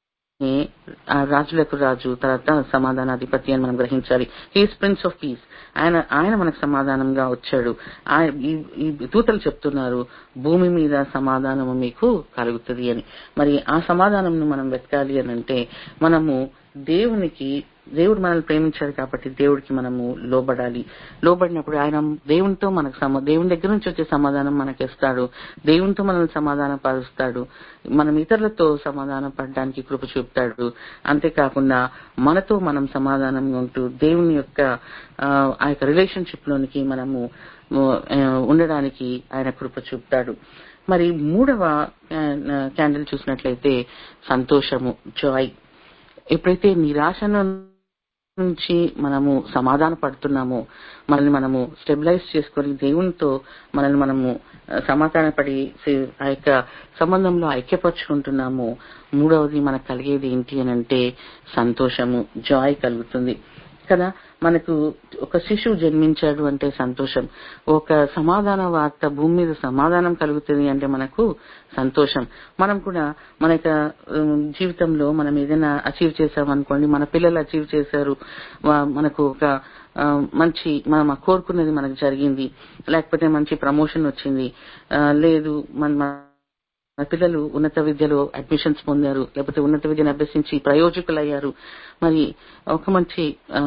ఆ రాజులకు రాజు తర్వాత సమాధానాధిపతి అని మనం గ్రహించాలి హీస్ ప్రిన్స్ ఆఫ్ పీస్ ఆయన ఆయన మనకు సమాధానంగా వచ్చాడు ఆయ- ఈ- ఈ దూతలు చెప్తున్నారు భూమి మీద సమాధానము మీకు కలుగుతుంది అని మరి ఆ సమాధానంను మనం వెతకాలి అని అంటే మనము దేవునికి దేవుడు మనల్ని ప్రేమించాడు కాబట్టి దేవుడికి మనము లోబడాలి లోబడినప్పుడు ఆయన దేవునితో మనకు సమ దేవుని దగ్గర నుంచి వచ్చే సమాధానం మనకి ఇస్తాడు దేవునితో మనల్ని సమాధానం పరుస్తాడు మనం ఇతరులతో సమాధానం పడడానికి కృప చూపుతాడు అంతేకాకుండా మనతో మనం సమాధానంగా ఉంటూ దేవుని యొక్క ఆ, ఆ యొక్క రిలేషన్షిప్ లోనికి మనము ఆ, ఉండడానికి ఆయన కృప చూపుతాడు మరి మూడవ క్యాండిల్ చూసినట్లయితే సంతోషము జాయ్ ఎప్పుడైతే నిరాశను నుంచి మనము సమాధాన పడుతున్నామో మనల్ని మనము స్టెబిలైజ్ చేసుకొని దేవునితో మనల్ని మనము ఆ, సమాధానపడి సే- ఆ యొక్క సంబంధంలో ఐక్యపరుచుకుంటున్నాము మూడవది మనకు కలిగేది ఏంటి అని అంటే సంతోషము జాయ్ కలుగుతుంది కదా మనకు ఒక శిశువు జన్మించాడు అంటే సంతోషం ఒక సమాధాన వార్త భూమి మీద సమాధానం కలుగుతుంది అంటే మనకు సంతోషం మనం కూడా మన యొక్క ఉమ్, జీవితంలో మనం ఏదైనా అచీవ్ చేసామనుకోండి మన పిల్లలు అచీవ్ చేశారు వా- మనకు ఒక ఆ, మంచి మనం కోరుకున్నది మనకు జరిగింది లేకపోతే మంచి ప్రమోషన్ వచ్చింది ఆ, లేదు మన మన పిల్లలు ఉన్నత విద్యలో అడ్మిషన్స్ పొందారు లేకపోతే ఉన్నత విద్యను అభ్యసించి ప్రయోజకులయ్యారు మరి ఒక మంచి ఆ,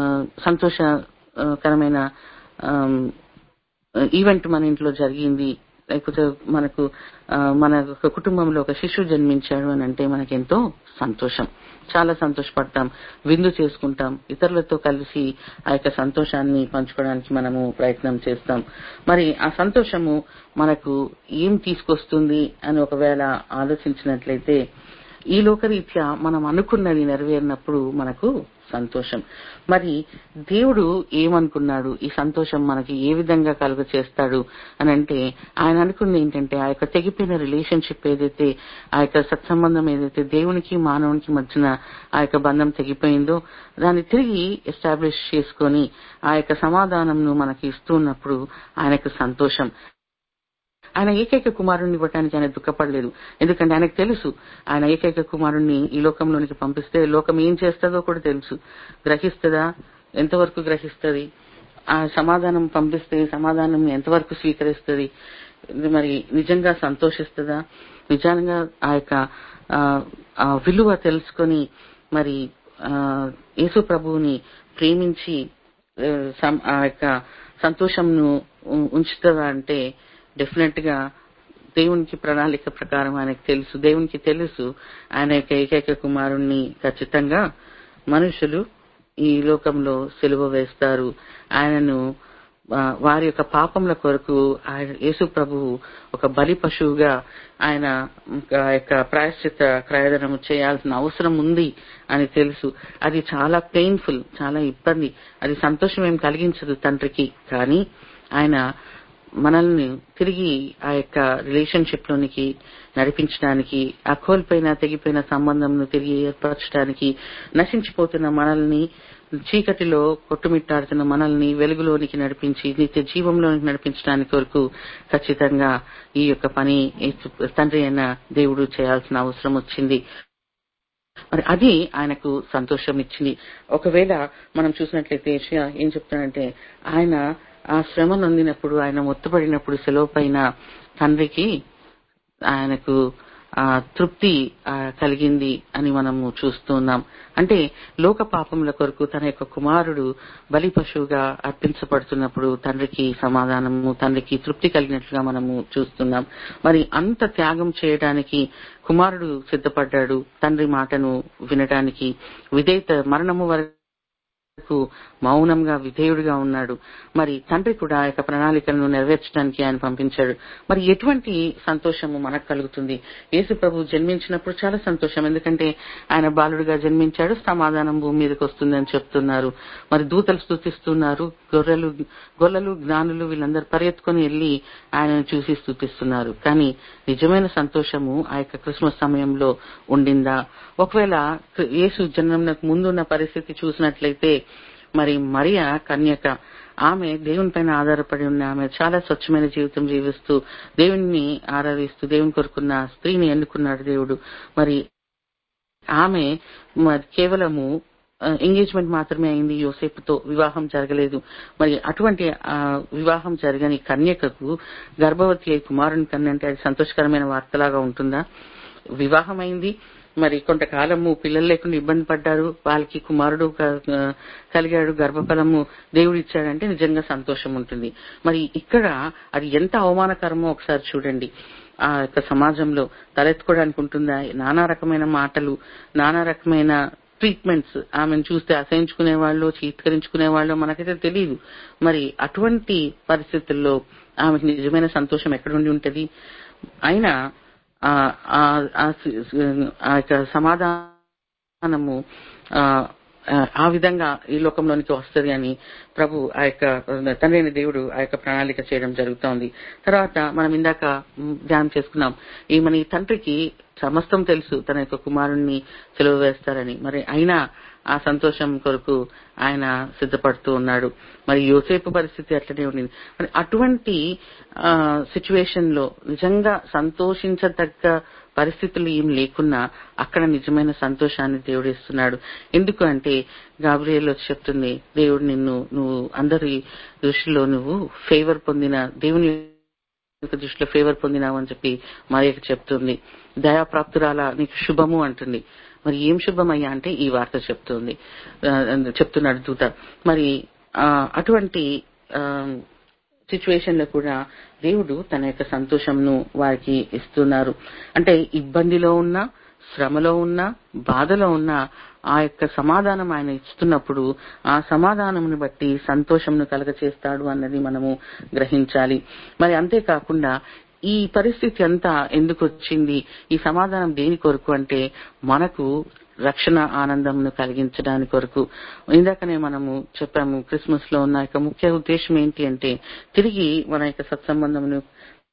సంతోషకరమైన ఆమ్, ఈవెంట్ మన ఇంట్లో జరిగింది లేకపోతే మనకు ఆ, మన ఒక కుటుంబంలో ఒక శిశువు జన్మించాడు అని అంటే మనకెంతో సంతోషం చాలా సంతోషపడతాం విందు చేసుకుంటాం ఇతరులతో కలిసి ఆ యొక్క సంతోషాన్ని పంచుకోవడానికి మనము ప్రయత్నం చేస్తాం మరి ఆ సంతోషము మనకు ఏం తీసుకొస్తుంది అని ఒకవేళ ఆలోచించినట్లయితే ఈ లోకరీత్యా మనం అనుకున్నది నెరవేరినప్పుడు మనకు సంతోషం మరి దేవుడు ఏమనుకున్నాడు ఈ సంతోషం మనకి ఏ విధంగా కలుగ చేస్తాడు అని అంటే ఆయన అనుకుంది ఏంటంటే ఆ యొక్క తెగిపోయిన రిలేషన్షిప్ ఏదైతే ఆ యొక్క సత్సంబంధం ఏదైతే దేవునికి మానవునికి మధ్యన ఆ యొక్క బంధం తెగిపోయిందో దాన్ని తిరిగి ఎస్టాబ్లిష్ చేసుకొని ఆ యొక్క సమాధానంను మనకి ఇస్తున్నప్పుడు ఆయనకు సంతోషం ఆయన ఏకైక కుమారుణ్ణి ఇవ్వటానికి ఆయన దుఃఖపడలేదు ఎందుకంటే ఆయనకు తెలుసు ఆయన ఏకైక కుమారుణ్ణి ఈ లోకంలోనికి పంపిస్తే లోకం ఏం చేస్తుందో కూడా తెలుసు గ్రహిస్తుందా ఎంతవరకు గ్రహిస్తుంది ఆ సమాధానం పంపిస్తే సమాధానం ఎంతవరకు స్వీకరిస్తుంది ఇది మరి నిజంగా సంతోషిస్తుందా నిజంగా ఆ యొక్క ఆ, ఆ విలువ తెలుసుకొని మరి ఆ, యేసు ప్రభువుని ప్రేమించి ఆ, సం- ఆ యొక్క సంతోషంను ఉ- ఉంచుతుందా అంటే డెఫినెట్ గా దేవునికి ప్రణాళిక ప్రకారం ఆయనకు తెలుసు దేవునికి తెలుసు ఆయన యొక్క ఏకైక కుమారుణ్ణి ఖచ్చితంగా మనుషులు ఈ లోకంలో సెలువ వేస్తారు ఆయనను ఆ, వారి యొక్క పాపముల కొరకు ఆయన యేసు ప్రభువు ఒక బలి పశువుగా ఆయన ఆ యొక్క ప్రాయశ్చిత క్రయదనము చేయాల్సిన అవసరం ఉంది అని తెలుసు అది చాలా పెయిన్ఫుల్ చాలా ఇబ్బంది అది సంతోషం ఏం కలిగించదు తండ్రికి కానీ ఆయన మనల్ని తిరిగి ఆ యొక్క రిలేషన్షిప్ లోనికి నడిపించడానికి ఆ కోల్పోయిన తెగిపోయిన సంబంధంను తిరిగి ఏర్పరచడానికి నశించిపోతున్న మనల్ని చీకటిలో కొట్టుమిట్టాడుతున్న మనల్ని వెలుగులోనికి నడిపించి నిత్య జీవంలోనికి నడిపించడానికి వరకు ఖచ్చితంగా ఈ యొక్క పని యేసు- తండ్రి అయిన దేవుడు చేయాల్సిన అవసరం వచ్చింది మరి అది ఆయనకు సంతోషం ఇచ్చింది ఒకవేళ మనం చూసినట్లయితే ఏషియా ఏం చెప్తాడంటే ఆయన ఆ శ్రమ నొందినప్పుడు ఆయన మొత్తుపడినప్పుడు సెలవు పైన తండ్రికి ఆయనకు ఆ తృప్తి ఆ, కలిగింది అని మనము చూస్తున్నాం అంటే లోక పాపముల కొరకు తన యొక్క కుమారుడు బలి పశువుగా అర్పించబడుతున్నప్పుడు తండ్రికి సమాధానము తండ్రికి తృప్తి కలిగినట్లుగా మనము చూస్తున్నాం మరి అంత త్యాగం చేయడానికి కుమారుడు సిద్ధపడ్డాడు తండ్రి మాటను వినడానికి విధేయత మరణము వరకు కు మౌనంగా విధేయుడిగా ఉన్నాడు మరి తండ్రి కూడా ఆ యొక్క ప్రణాళికలను నెరవేర్చడానికి ఆయన పంపించాడు మరి ఎటువంటి సంతోషము మనకు కలుగుతుంది యేసు ప్రభు జన్మించినప్పుడు చాలా సంతోషం ఎందుకంటే ఆయన బాలుడిగా జన్మించాడు సమాధానం భూమి మీదకి వస్తుందని చెప్తున్నారు మరి దూతలు స్థుతిస్తున్నారు గొర్రెలు గొర్రెలు జ్ఞానులు వీళ్ళందరూ పరిగెత్తుకొని వెళ్ళి ఆయనను చూసి స్థుతిస్తున్నారు కానీ నిజమైన సంతోషము ఆ యొక్క క్రిస్మస్ సమయంలో ఉండిందా ఒకవేళ యేసు జన్మకు ముందున్న పరిస్థితి చూసినట్లయితే మరి మరియా కన్యక ఆమె దేవుని పైన ఆధారపడి ఉన్న ఆమె చాలా స్వచ్ఛమైన జీవితం జీవిస్తూ దేవుణ్ణి ఆరాధిస్తూ దేవుని కొరుకున్న స్త్రీని ఎన్నుకున్నాడు దేవుడు మరి ఆమె మరి కేవలము ఎంగేజ్మెంట్ మాత్రమే అయింది యోసేపుతో వివాహం జరగలేదు మరి అటువంటి ఆ, వివాహం జరగని కన్యకకు గర్భవతి అయి కుమారుని కన్నంటే అది సంతోషకరమైన వార్తలాగా ఉంటుందా వివాహం అయింది మరి కొంతకాలము పిల్లలు లేకుండా ఇబ్బంది పడ్డారు వాళ్ళకి కుమారుడు క- కలిగాడు గర్భఫలము దేవుడు ఇచ్చాడంటే నిజంగా సంతోషం ఉంటుంది మరి ఇక్కడ అది ఎంత అవమానకరమో ఒకసారి చూడండి ఆ యొక్క సమాజంలో తలెత్తుకోవడానికి ఉంటుందా నానా రకమైన మాటలు నానా రకమైన ట్రీట్మెంట్స్ ఆమెను చూస్తే అసహించుకునే వాళ్ళు చీత్కరించుకునే వాళ్ళు మనకైతే తెలియదు మరి అటువంటి పరిస్థితుల్లో ఆమెకు నిజమైన సంతోషం ఎక్కడుండి ఉంటది అయినా ఆ ఆ- ఆ సి- ఆ యొక్క సమాధానము ఆ ఆ విధంగా ఈ లోకంలోనికి వస్తుంది అని ప్రభు ఆ యొక్క తండ్రి అయిన దేవుడు ఆ యొక్క ప్రణాళిక చేయడం జరుగుతోంది తర్వాత మనం ఇందాక మ్, ధ్యానం చేసుకున్నాం ఈ మన ఈ తండ్రికి సమస్తం తెలుసు తన యొక్క కుమారుణ్ణి సెలవు వేస్తారని మరి అయినా ఆ సంతోషం కొరకు ఆయన సిద్ధపడుతూ ఉన్నాడు మరి యోసేపు పరిస్థితి అట్లనే ఉండింది మరి అటువంటి సిచ్యువేషన్ లో నిజంగా సంతోషించదగ్గ పరిస్థితులు ఏం లేకున్నా అక్కడ నిజమైన సంతోషాన్ని దేవుడు ఇస్తున్నాడు ఎందుకు అంటే గాబ్రియల్ వచ్చి చెప్తుంది దేవుడు నిన్ను నువ్వు అందరి దృష్టిలో నువ్వు ఫేవర్ పొందిన దేవుని యొక్క దృష్టిలో ఫేవర్ పొందినావు అని చెప్పి మరియకు చెప్తుంది దయాప్రాప్తురాల నీకు శుభము అంటుంది మరి ఏం శుభమయ్యా అంటే ఈ వార్త చెప్తుంది ఆ, చెప్తున్నాడు దూత మరి ఆ, అటువంటి సిచ్యువేషన్ లో కూడా దేవుడు తన యొక్క సంతోషంను వారికి ఇస్తున్నారు అంటే ఇబ్బందిలో ఉన్నా శ్రమలో ఉన్నా బాధలో ఉన్నా ఆ యొక్క సమాధానం ఆయన ఇస్తున్నప్పుడు ఆ సమాధానమును బట్టి సంతోషంను కలగచేస్తాడు అన్నది మనము గ్రహించాలి మరి అంతేకాకుండా ఈ పరిస్థితి అంతా ఎందుకు వచ్చింది ఈ సమాధానం దేని కొరకు అంటే మనకు రక్షణ ఆనందంను కలిగించడానికి కొరకు ఇందాకనే మనము చెప్పాము క్రిస్మస్ లో ఉన్న యొక్క ముఖ్య ఉద్దేశం ఏంటి అంటే తిరిగి మన యొక్క సత్సంబంధమును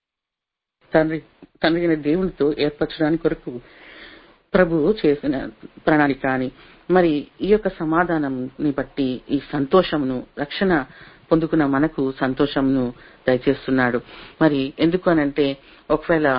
తండ్రి తండ్రి అయిన దేవునితో ఏర్పరచడానికి కొరకు ప్రభువు చేసిన ప్రణాళిక అని మరి ఈ యొక్క సమాధానంని బట్టి ఈ సంతోషమును రక్షణ పొందుకున్న మనకు సంతోషంను దయచేస్తున్నాడు మరి ఎందుకు అనంటే ఒకవేళ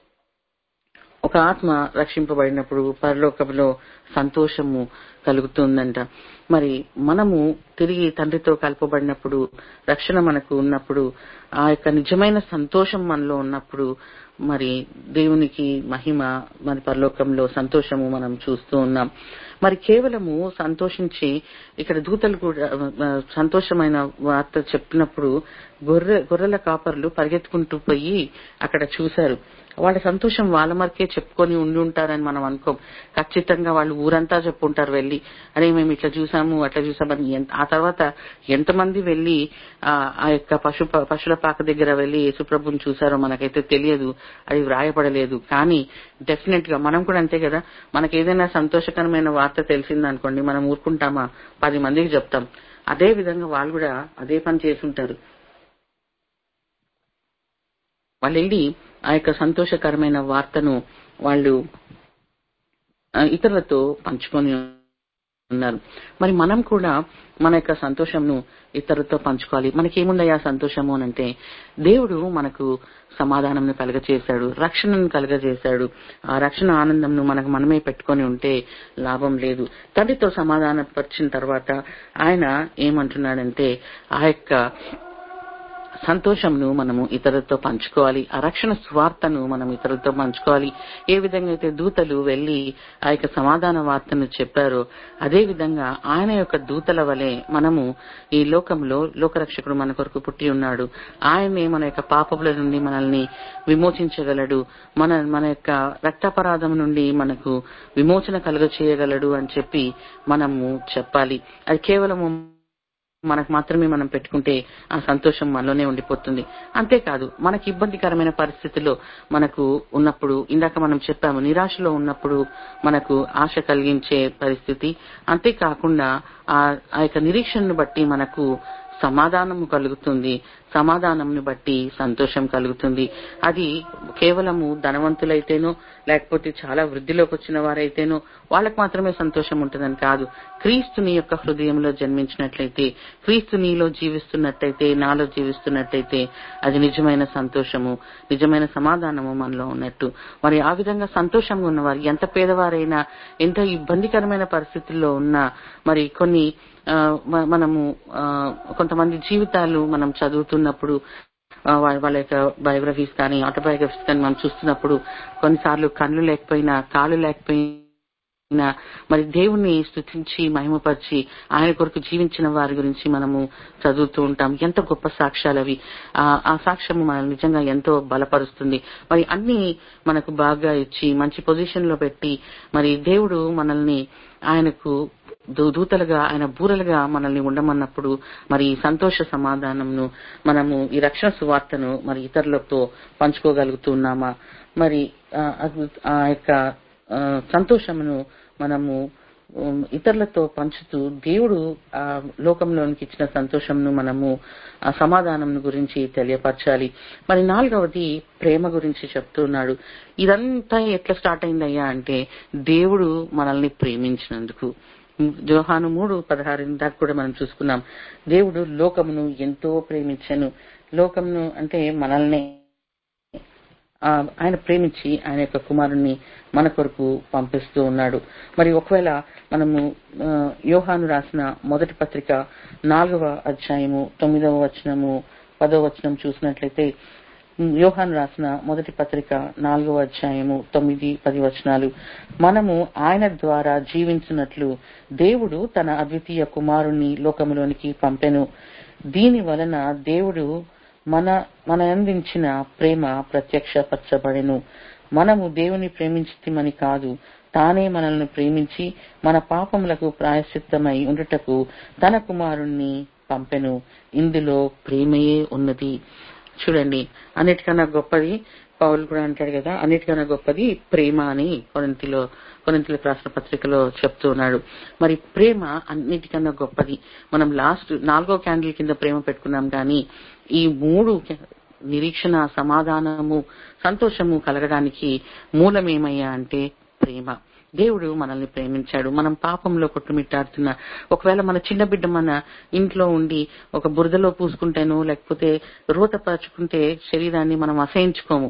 ఒక ఆత్మ రక్షింపబడినప్పుడు పరలోకంలో సంతోషము కలుగుతుందంట మరి మనము తిరిగి తండ్రితో కలపబడినప్పుడు రక్షణ మనకు ఉన్నప్పుడు ఆ యొక్క నిజమైన సంతోషం మనలో ఉన్నప్పుడు మరి దేవునికి మహిమ మరి పరలోకంలో సంతోషము మనం చూస్తూ ఉన్నాం మరి కేవలము సంతోషించి ఇక్కడ దూతలు కూడా ఆ, సంతోషమైన వార్త చెప్పినప్పుడు గొర్రె గొర్రెల కాపర్లు పరిగెత్తుకుంటూ పోయి అక్కడ చూశారు వాళ్ళ సంతోషం వాళ్ళ మరికే చెప్పుకొని ఉండి ఉంటారని మనం అనుకోం ఖచ్చితంగా వాళ్ళు ఊరంతా చెప్పుంటారు వెళ్ళి అరే మేము ఇట్లా చూసాము అట్లా చూసామని ఎంత- ఆ తర్వాత ఎంతమంది వెళ్ళి ఆ ఆ యొక్క పశు పశుల పాక దగ్గర వెళ్ళి యేసుప్రభుని చూసారో మనకైతే తెలియదు అది వ్రాయపడలేదు కానీ డెఫినెట్ గా మనం కూడా అంతే కదా మనకి ఏదైనా సంతోషకరమైన వార్త తెలిసిందనుకోండి మనం ఊరుకుంటామా పది మందికి చెప్తాం అదే విధంగా వాళ్ళు కూడా అదే పని చేసి ఉంటారు వాళ్ళు వెళ్ళి ఆ యొక్క సంతోషకరమైన వార్తను వాళ్ళు ఆ, ఇతరులతో పంచుకొని ఉన్నారు మరి మనం కూడా మన యొక్క సంతోషంను ఇతరులతో పంచుకోవాలి మనకేముందయ్యా సంతోషము అని అంటే దేవుడు మనకు సమాధానంను కలగజేశాడు రక్షణను కలగజేశాడు ఆ రక్షణ ఆనందంను మనకు మనమే పెట్టుకొని ఉంటే లాభం లేదు తండ్రితో సమాధానపరిచిన తర్వాత ఆయన ఏమంటున్నాడంటే ఆ యొక్క సంతోషంను మనము ఇతరులతో పంచుకోవాలి ఆ రక్షణ స్వార్థను మనం ఇతరులతో పంచుకోవాలి ఏ విధంగా అయితే దూతలు వెళ్లి ఆ యొక్క సమాధాన వార్తను చెప్పారో అదే విధంగా ఆయన యొక్క దూతల వలె మనము ఈ లోకంలో లోకరక్షకుడు మన కొరకు పుట్టి ఉన్నాడు ఆయనే మన యొక్క పాపముల నుండి మనల్ని విమోచించగలడు మన మన యొక్క రక్తాపరాధం నుండి మనకు విమోచన కలుగ చేయగలడు అని చెప్పి మనము చెప్పాలి అది కేవలము మనకు మాత్రమే మనం పెట్టుకుంటే ఆ సంతోషం మనలోనే ఉండిపోతుంది అంతేకాదు మనకి ఇబ్బందికరమైన పరిస్థితుల్లో మనకు ఉన్నప్పుడు ఇందాక మనం చెప్పాము నిరాశలో ఉన్నప్పుడు మనకు ఆశ కలిగించే పరిస్థితి అంతేకాకుండా ఆ ఆ యొక్క నిరీక్షణను బట్టి మనకు సమాధానము కలుగుతుంది సమాధానంని బట్టి సంతోషం కలుగుతుంది అది కేవలము ధనవంతులైతేనో లేకపోతే చాలా వృద్ధిలోకి వచ్చిన వారైతేనో వాళ్ళకు మాత్రమే సంతోషం ఉంటుందని కాదు క్రీస్తుని యొక్క హృదయంలో జన్మించినట్లయితే క్రీస్తు నీలో జీవిస్తున్నట్టయితే నాలో జీవిస్తున్నట్టయితే అది నిజమైన సంతోషము నిజమైన సమాధానము మనలో ఉన్నట్టు మరి ఆ విధంగా సంతోషంగా ఉన్నవారు ఎంత పేదవారైనా ఎంత ఇబ్బందికరమైన పరిస్థితుల్లో ఉన్నా మరి కొన్ని ఆ, మ- మనము ఆ, కొంతమంది జీవితాలు మనం చదువుతున్నప్పుడు ఆ, వాళ్ళ వాళ్ళ యొక్క బయోగ్రఫీస్ కానీ ఆటోబయోగ్రఫీస్ కానీ మనం చూస్తున్నప్పుడు కొన్నిసార్లు కళ్ళు లేకపోయినా కాళ్ళు లేకపోయినా మరి దేవుణ్ణి స్తుతించి మహిమపరిచి ఆయన కొరకు జీవించిన వారి గురించి మనము చదువుతూ ఉంటాం ఎంత గొప్ప సాక్ష్యాలు అవి ఆ ఆ సాక్ష్యము మనల్ని నిజంగా ఎంతో బలపరుస్తుంది మరి అన్ని మనకు బాగా ఇచ్చి మంచి పొజిషన్ లో పెట్టి మరి దేవుడు మనల్ని ఆయనకు దూ- దూతలుగా ఆయన బూరలుగా మనల్ని ఉండమన్నప్పుడు మరి ఈ సంతోష సమాధానంను మనము ఈ రక్షణ సువార్తను మరి ఇతరులతో పంచుకోగలుగుతున్నామా మరి ఆ, అద్భుత- ఆ యొక్క ఆ, సంతోషమును మనము ఉమ్, ఇతరులతో పంచుతూ దేవుడు ఆ లోకంలోనికి ఇచ్చిన సంతోషంను మనము ఆ సమాధానం గురించి తెలియపరచాలి మరి నాలుగవది ప్రేమ గురించి చెప్తున్నాడు ఇదంతా ఎట్లా స్టార్ట్ అయిందయ్యా అంటే దేవుడు మనల్ని ప్రేమించినందుకు జోహాను మూడు పదహారు దాకా కూడా మనం చూసుకున్నాం దేవుడు లోకమును ఎంతో ప్రేమించను లోకమును అంటే మనల్ని ఆ, ఆయన ప్రేమించి ఆయన యొక్క కుమారుణ్ణి మన కొరకు పంపిస్తూ ఉన్నాడు మరి ఒకవేళ మనము ఆ, యోహాను రాసిన మొదటి పత్రిక నాలుగవ అధ్యాయము తొమ్మిదవ వచనము పదవ వచనం చూసినట్లయితే ఉమ్, యోహాను రాసిన మొదటి పత్రిక నాలుగవ అధ్యాయము తొమ్మిది పది వచనాలు మనము ఆయన ద్వారా జీవించినట్లు దేవుడు తన అద్వితీయ కుమారుణ్ణి లోకములోనికి పంపెను దీని వలన దేవుడు మన మన అందించిన ప్రేమ ప్రత్యక్షపరచబడెను మనము దేవుని ప్రేమించితిమని కాదు తానే మనల్ని ప్రేమించి మన పాపములకు ప్రాయశ్చిత్తమై ఉండుటకు తన కుమారుణ్ణి పంపెను ఇందులో ప్రేమయే ఉన్నది చూడండి అన్నిటికన్నా గొప్పది పౌలు కూడా అంటాడు కదా అన్నిటికన్నా గొప్పది ప్రేమ అని కొరింతిలో కొరింతిలకు రాసిన పత్రికలో చెప్తూ ఉన్నాడు మరి ప్రేమ అన్నిటికన్నా గొప్పది మనం లాస్ట్ నాలుగో క్యాండిల్ కింద ప్రేమ పెట్టుకున్నాం కానీ ఈ మూడు క- నిరీక్షణ సమాధానము సంతోషము కలగడానికి మూలమేమయ్యా అంటే ప్రేమ దేవుడు మనల్ని ప్రేమించాడు మనం పాపంలో కొట్టుమిట్టాడుతున్న ఒకవేళ మన చిన్న బిడ్డ మన ఇంట్లో ఉండి ఒక బురదలో పూసుకుంటేనో లేకపోతే రోతపరుచుకుంటే శరీరాన్ని మనం అసహించుకోము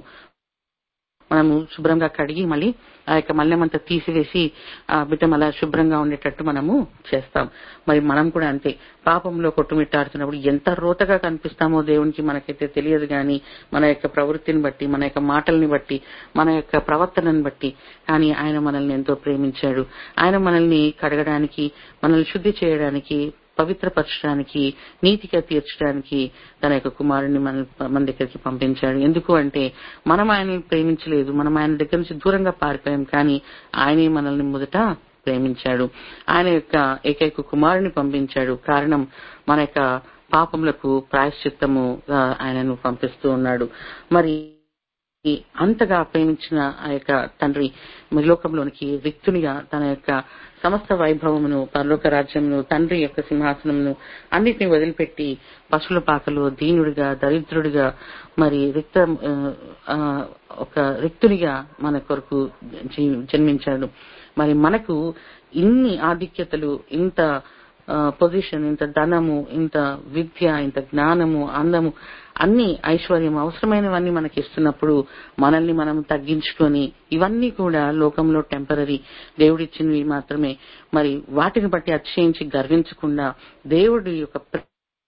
మనము శుభ్రంగా కడిగి మళ్ళీ ఆ యొక్క మల్లెమంతా తీసివేసి ఆ బిడ్డ మళ్ళా శుభ్రంగా ఉండేటట్టు మనము చేస్తాం మరి మనం కూడా అంతే పాపంలో కొట్టుమిట్టాడుతున్నప్పుడు ఎంత రోతగా కనిపిస్తామో దేవునికి మనకైతే తెలియదు కానీ మన యొక్క ప్రవృత్తిని బట్టి మన యొక్క మాటల్ని బట్టి మన యొక్క ప్రవర్తనను బట్టి కానీ ఆయన మనల్ని ఎంతో ప్రేమించాడు ఆయన మనల్ని కడగడానికి మనల్ని శుద్ధి చేయడానికి పవిత్రపరచడానికి నీతిగా తీర్చడానికి తన యొక్క కుమారుని మన మన దగ్గరికి పంపించాడు ఎందుకు అంటే మనం ఆయనని ప్రేమించలేదు మనం ఆయన దగ్గర నుంచి దూరంగా పారిపోయాం కానీ ఆయనే మనల్ని మొదట ప్రేమించాడు ఆయన యొక్క ఏకైక కుమారుని పంపించాడు కారణం మన యొక్క పాపములకు ప్రాయశ్చిత్తము ఆయనను పంపిస్తూ ఉన్నాడు మరి ఈ అంతగా ప్రేమించిన ఆ యొక్క తండ్రి మరి లోకంలోనికి రిక్తునిగా తన యొక్క సమస్త వైభవమును పరలోక రాజ్యమును తండ్రి యొక్క సింహాసనమును అన్నిటిని వదిలిపెట్టి పశువుల పాకలో దీనుడిగా దరిద్రుడిగా మరి రిక్త ఆ, ఒక రిక్తునిగా మన కొరకు జీ- జన్మించాడు మరి మనకు ఇన్ని ఆధిక్యతలు ఇంత పొజిషన్ ఇంత ధనము ఇంత విద్య ఇంత జ్ఞానము అందము అన్ని ఐశ్వర్యం అవసరమైనవన్నీ మనకి ఇస్తున్నప్పుడు మనల్ని మనం తగ్గించుకొని ఇవన్నీ కూడా లోకంలో టెంపరీ దేవుడిచ్చినవి మాత్రమే మరి వాటిని బట్టి అతిశయించి గర్వించకుండా దేవుడి యొక్క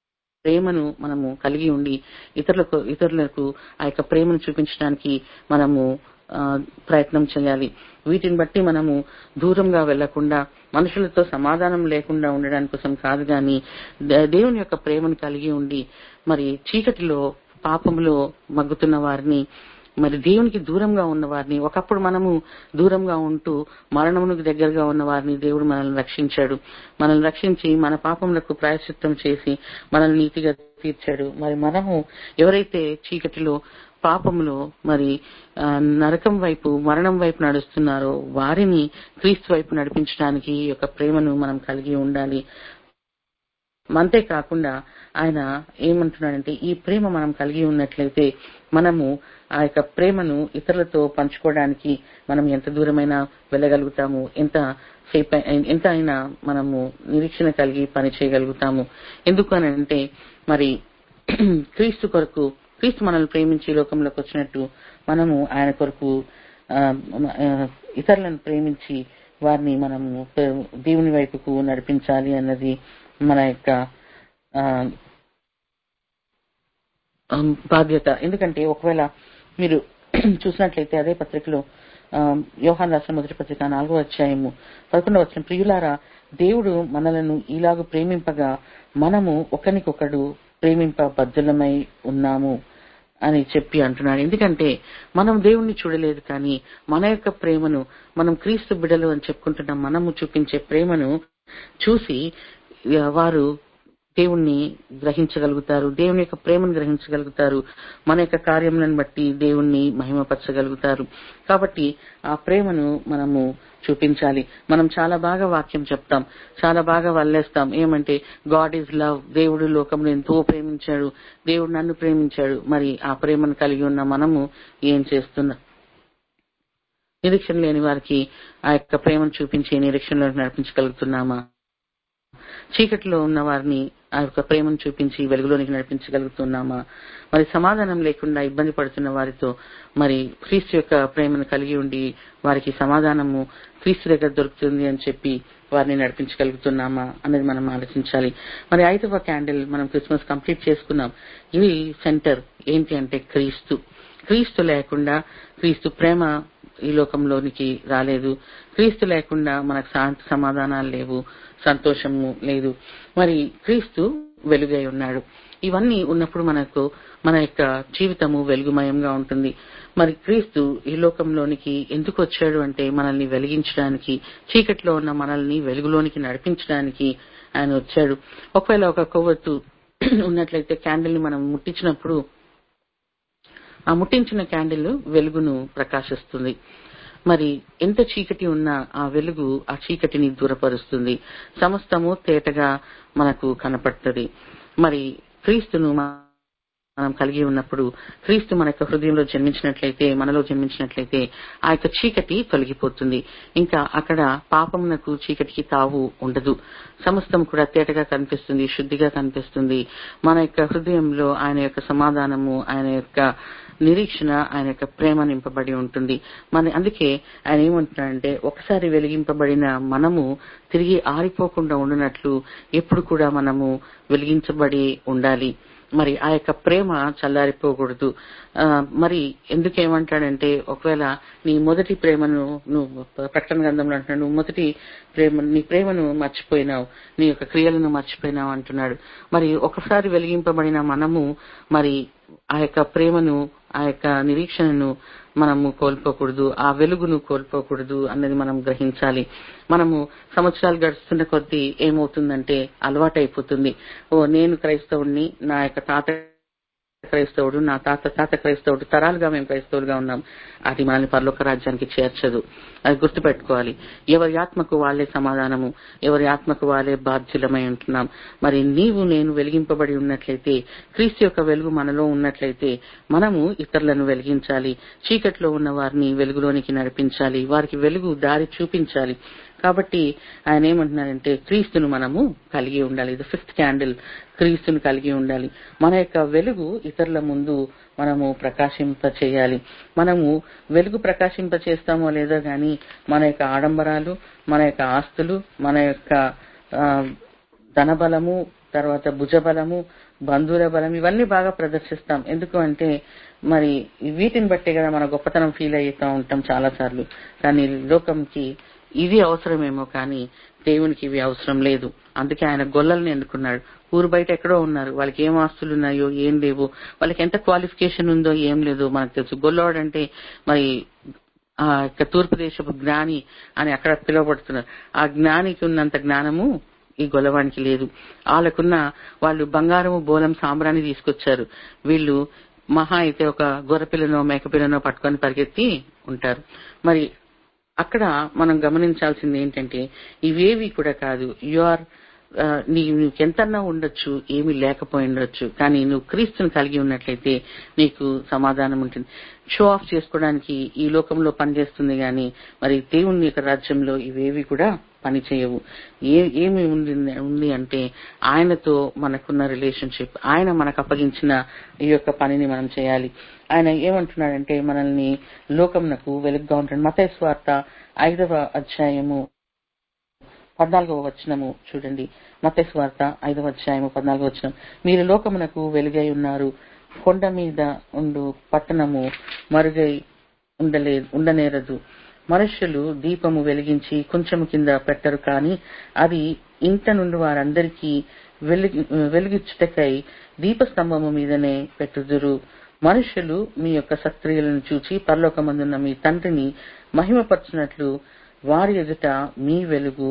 ప్రేమను మనము కలిగి ఉండి ఇతరులకు ఇతరులకు ఆ యొక్క ప్రేమను చూపించడానికి మనము ఆ, ప్రయత్నం చేయాలి వీటిని బట్టి మనము దూరంగా వెళ్లకుండా మనుషులతో సమాధానం లేకుండా ఉండడానికి కోసం కాదు గాని దే- దేవుని యొక్క ప్రేమను కలిగి ఉండి మరి చీకటిలో పాపములో మగ్గుతున్న వారిని మరి దేవునికి దూరంగా ఉన్న వారిని ఒకప్పుడు మనము దూరంగా ఉంటూ మరణమునకు దగ్గరగా ఉన్న వారిని దేవుడు మనల్ని రక్షించాడు మనల్ని రక్షించి మన పాపములకు ప్రాయశ్చిత్తం చేసి మనల్ని నీతిగా తీర్చాడు మరి మనము ఎవరైతే చీకటిలో పాపములో మరి ఆ, నరకం వైపు మరణం వైపు నడుస్తున్నారో వారిని క్రీస్తు వైపు నడిపించడానికి ఈ యొక్క ప్రేమను మనం కలిగి ఉండాలి అంతేకాకుండా ఆయన ఏమంటున్నాడంటే ఈ ప్రేమ మనం కలిగి ఉన్నట్లయితే మనము ఆ యొక్క ప్రేమను ఇతరులతో పంచుకోవడానికి మనం ఎంత దూరమైనా వెళ్ళగలుగుతాము ఎంత సేపు అయి- ఎంత అయినా మనము నిరీక్షణ కలిగి పని చేయగలుగుతాము ఎందుకు అని అంటే మరి క్రీస్తు కొరకు క్రీస్తు మనల్ని ప్రేమించి ఈ లోకంలోకి వచ్చినట్టు మనము ఆయన కొరకు ఆ, ఆ, ఇతరులను ప్రేమించి వారిని మనము ప్రే- దేవుని వైపుకు నడిపించాలి అన్నది మన యొక్క ఆ, ఆ, బాధ్యత ఎందుకంటే ఒకవేళ మీరు చూసినట్లయితే అదే పత్రికలో ఆ, యోహాన్ రాష్ట్ర మొదటి పత్రిక నాలుగో అధ్యాయము పదకొండవ వచ్చిన ప్రియులారా దేవుడు మనలను ఇలాగ ప్రేమింపగా మనము ఒకరికొకడు ప్రేమింప బద్దులమై ఉన్నాము అని చెప్పి అంటున్నాడు ఎందుకంటే మనం దేవుణ్ణి చూడలేదు కానీ మన యొక్క ప్రేమను మనం క్రీస్తు బిడలు అని చెప్పుకుంటున్న మనము చూపించే ప్రేమను చూసి ఆ, వారు దేవుణ్ణి గ్రహించగలుగుతారు దేవుని యొక్క ప్రేమను గ్రహించగలుగుతారు మన యొక్క కార్యములను బట్టి దేవుణ్ణి మహిమపరచగలుగుతారు కాబట్టి ఆ ప్రేమను మనము చూపించాలి మనం చాలా బాగా వాక్యం చెప్తాం చాలా బాగా వల్లేస్తాం ఏమంటే గాడ్ ఈజ్ లవ్ దేవుడు లోకంలో ఎంతో ప్రేమించాడు దేవుడు నన్ను ప్రేమించాడు మరి ఆ ప్రేమను కలిగి ఉన్న మనము ఏం చేస్తున్నాం నిరీక్షణ లేని వారికి ఆ యొక్క ప్రేమను చూపించి నిరీక్షణలోకి నడిపించగలుగుతున్నామా చీకటిలో ఉన్న వారిని ఆ యొక్క ప్రేమను చూపించి వెలుగులోనికి నడిపించగలుగుతున్నామా మరి సమాధానం లేకుండా ఇబ్బంది పడుతున్న వారితో మరి క్రీస్తు యొక్క ప్రేమను కలిగి ఉండి వారికి సమాధానము క్రీస్తు దగ్గర దొరుకుతుంది అని చెప్పి వారిని నడిపించగలుగుతున్నామా అనేది మనం ఆలోచించాలి మరి ఐదవ క్యాండిల్ మనం క్రిస్మస్ కంప్లీట్ చేసుకున్నాం ఇది సెంటర్ ఏంటి అంటే క్రీస్తు క్రీస్తు లేకుండా క్రీస్తు ప్రేమ ఈ లోకంలోనికి రాలేదు క్రీస్తు లేకుండా మనకు శాంతి సమాధానాలు లేవు సంతోషము లేదు మరి క్రీస్తు వెలుగై ఉన్నాడు ఇవన్నీ ఉన్నప్పుడు మనకు మన యొక్క జీవితము వెలుగుమయంగా ఉంటుంది మరి క్రీస్తు ఈ లోకంలోనికి ఎందుకు వచ్చాడు అంటే మనల్ని వెలిగించడానికి చీకట్లో ఉన్న మనల్ని వెలుగులోనికి నడిపించడానికి ఆయన వచ్చాడు ఒకవేళ ఒక కొవ్వొత్తు ఉన్నట్లయితే క్యాండిల్ ని మనం ముట్టించినప్పుడు ఆ ముట్టించిన క్యాండిల్ వెలుగును ప్రకాశిస్తుంది మరి ఎంత చీకటి ఉన్నా ఆ వెలుగు ఆ చీకటిని దూరపరుస్తుంది సమస్తము తేటగా మనకు కనపడుతుంది మరి క్రీస్తును మనం కలిగి ఉన్నప్పుడు క్రీస్తు మన యొక్క హృదయంలో జన్మించినట్లయితే మనలో జన్మించినట్లయితే ఆ యొక్క చీకటి తొలగిపోతుంది ఇంకా అక్కడ పాపమునకు చీకటికి తావు ఉండదు సమస్తం కూడా తేటగా కనిపిస్తుంది శుద్ధిగా కనిపిస్తుంది మన యొక్క హృదయంలో ఆయన యొక్క సమాధానము ఆయన యొక్క నిరీక్షణ ఆయన యొక్క ప్రేమ నింపబడి ఉంటుంది మన అందుకే ఆయన ఏమంటున్నాడంటే ఒకసారి వెలిగింపబడిన మనము తిరిగి ఆరిపోకుండా ఉండినట్లు ఎప్పుడు కూడా మనము వెలిగించబడి ఉండాలి మరి ఆ యొక్క ప్రేమ చల్లారిపోకూడదు ఆ, మరి ఎందుకేమంటాడంటే ఒకవేళ నీ మొదటి ప్రేమను నువ్వు ప్రకటన గ్రంథంలో అంటున్నాడు నువ్వు మొదటి ప్రేమ నీ ప్రేమను మర్చిపోయినావు నీ యొక్క క్రియలను మర్చిపోయినావు అంటున్నాడు మరి ఒకసారి వెలిగింపబడిన మనము మరి ఆ యొక్క ప్రేమను ఆ యొక్క నిరీక్షణను మనము కోల్పోకూడదు ఆ వెలుగును కోల్పోకూడదు అన్నది మనం గ్రహించాలి మనము సంవత్సరాలు గడుస్తున్న కొద్దీ ఏమవుతుందంటే అలవాటైపోతుంది ఓ నేను క్రైస్తవుడిని నా యొక్క తాత క్రైస్తవుడు నా తాత తాత క్రైస్తవుడు తరాలుగా మేము క్రైస్తవులుగా ఉన్నాం అది మనల్ని పరలోక రాజ్యానికి చేర్చదు అది గుర్తుపెట్టుకోవాలి ఎవరి ఆత్మకు వాళ్ళే సమాధానము ఎవరి ఆత్మకు వాళ్ళే బాధ్యులమై ఉంటున్నాం మరి నీవు నేను వెలిగింపబడి ఉన్నట్లయితే క్రీస్తు యొక్క వెలుగు మనలో ఉన్నట్లయితే మనము ఇతరులను వెలిగించాలి చీకట్లో ఉన్న వారిని వెలుగులోనికి నడిపించాలి వారికి వెలుగు దారి చూపించాలి కాబట్టి ఆయన ఏమంటున్నారంటే క్రీస్తును మనము కలిగి ఉండాలి ఇది ఫిఫ్త్ క్యాండిల్ క్రీస్తును కలిగి ఉండాలి మన యొక్క వెలుగు ఇతరుల ముందు మనము ప్రకాశింప చేయాలి మనము వెలుగు ప్రకాశింప చేస్తామో లేదో గాని మన యొక్క ఆడంబరాలు మన యొక్క ఆస్తులు మన యొక్క ఆ, ధనబలము తర్వాత భుజబలము బంధువుల బలం ఇవన్నీ బాగా ప్రదర్శిస్తాం ఎందుకు అంటే మరి వీటిని బట్టే కదా మన గొప్పతనం ఫీల్ అవుతూ ఉంటాం చాలా సార్లు కానీ లోకంకి ఇది అవసరమేమో కానీ దేవునికి ఇవి అవసరం లేదు అందుకే ఆయన గొల్లల్ని ఎన్నుకున్నాడు ఊరు బయట ఎక్కడో ఉన్నారు వాళ్ళకి ఏం ఆస్తులు ఉన్నాయో ఏం లేవు వాళ్ళకి ఎంత క్వాలిఫికేషన్ ఉందో ఏం లేదు మనకు తెలుసు గొల్లవాడు అంటే మరి ఆ యొక్క తూర్పు దేశపు జ్ఞాని అని అక్కడ పిలువబడుతున్నారు ఆ జ్ఞానికి ఉన్నంత జ్ఞానము ఈ గొల్లవానికి లేదు వాళ్ళకున్న వాళ్ళు బంగారము బోలం సాంబ్రాన్ని తీసుకొచ్చారు వీళ్ళు మహా అయితే ఒక గొర్రెపిల్లనో మేకపిల్లనో పట్టుకొని పరిగెత్తి ఉంటారు మరి అక్కడ మనం గమనించాల్సింది ఏంటంటే ఇవేవి కూడా కాదు యు ఆర్ నీ నీకెంతన్నా ఉండొచ్చు ఏమీ లేకపోయి ఉండొచ్చు కానీ నువ్వు క్రీస్తుని కలిగి ఉన్నట్లయితే నీకు సమాధానం ఉంటుంది షో ఆఫ్ చేసుకోవడానికి ఈ లోకంలో పనిచేస్తుంది గాని మరి దేవుని యొక్క రాజ్యంలో ఇవేవి కూడా పని చేయవు ఏ ఏమి ఉంది ఉంది అంటే ఆయనతో మనకున్న రిలేషన్షిప్ ఆయన మనకు అప్పగించిన ఈ యొక్క పనిని మనం చేయాలి ఆయన ఏమంటున్నాడంటే మనల్ని లోకంనకు వెలుగుగా ఉంటాడు మత స్వార్త ఐదవ అధ్యాయము పద్నాలుగవ వచనము చూడండి మత స్వార్త ఐదవ అధ్యాయము పద్నాలుగవ వచనం మీరు లోకమునకు వెలుగై ఉన్నారు కొండ మీద ఉండు పట్టణము మరుగై ఉండలే ఉండనేరదు మనుష్యులు దీపము వెలిగించి కొంచెం కింద పెట్టరు కానీ అది ఇంట నుండి వారందరికీ వెలిగి వెలిగించుటకై దీపస్తంభము మీదనే పెట్టుదురు మనుషులు మీ యొక్క సత్క్రియలను చూచి పరలోకమందున్న మీ తండ్రిని మహిమపరచునట్లు వారి ఎదుట మీ వెలుగు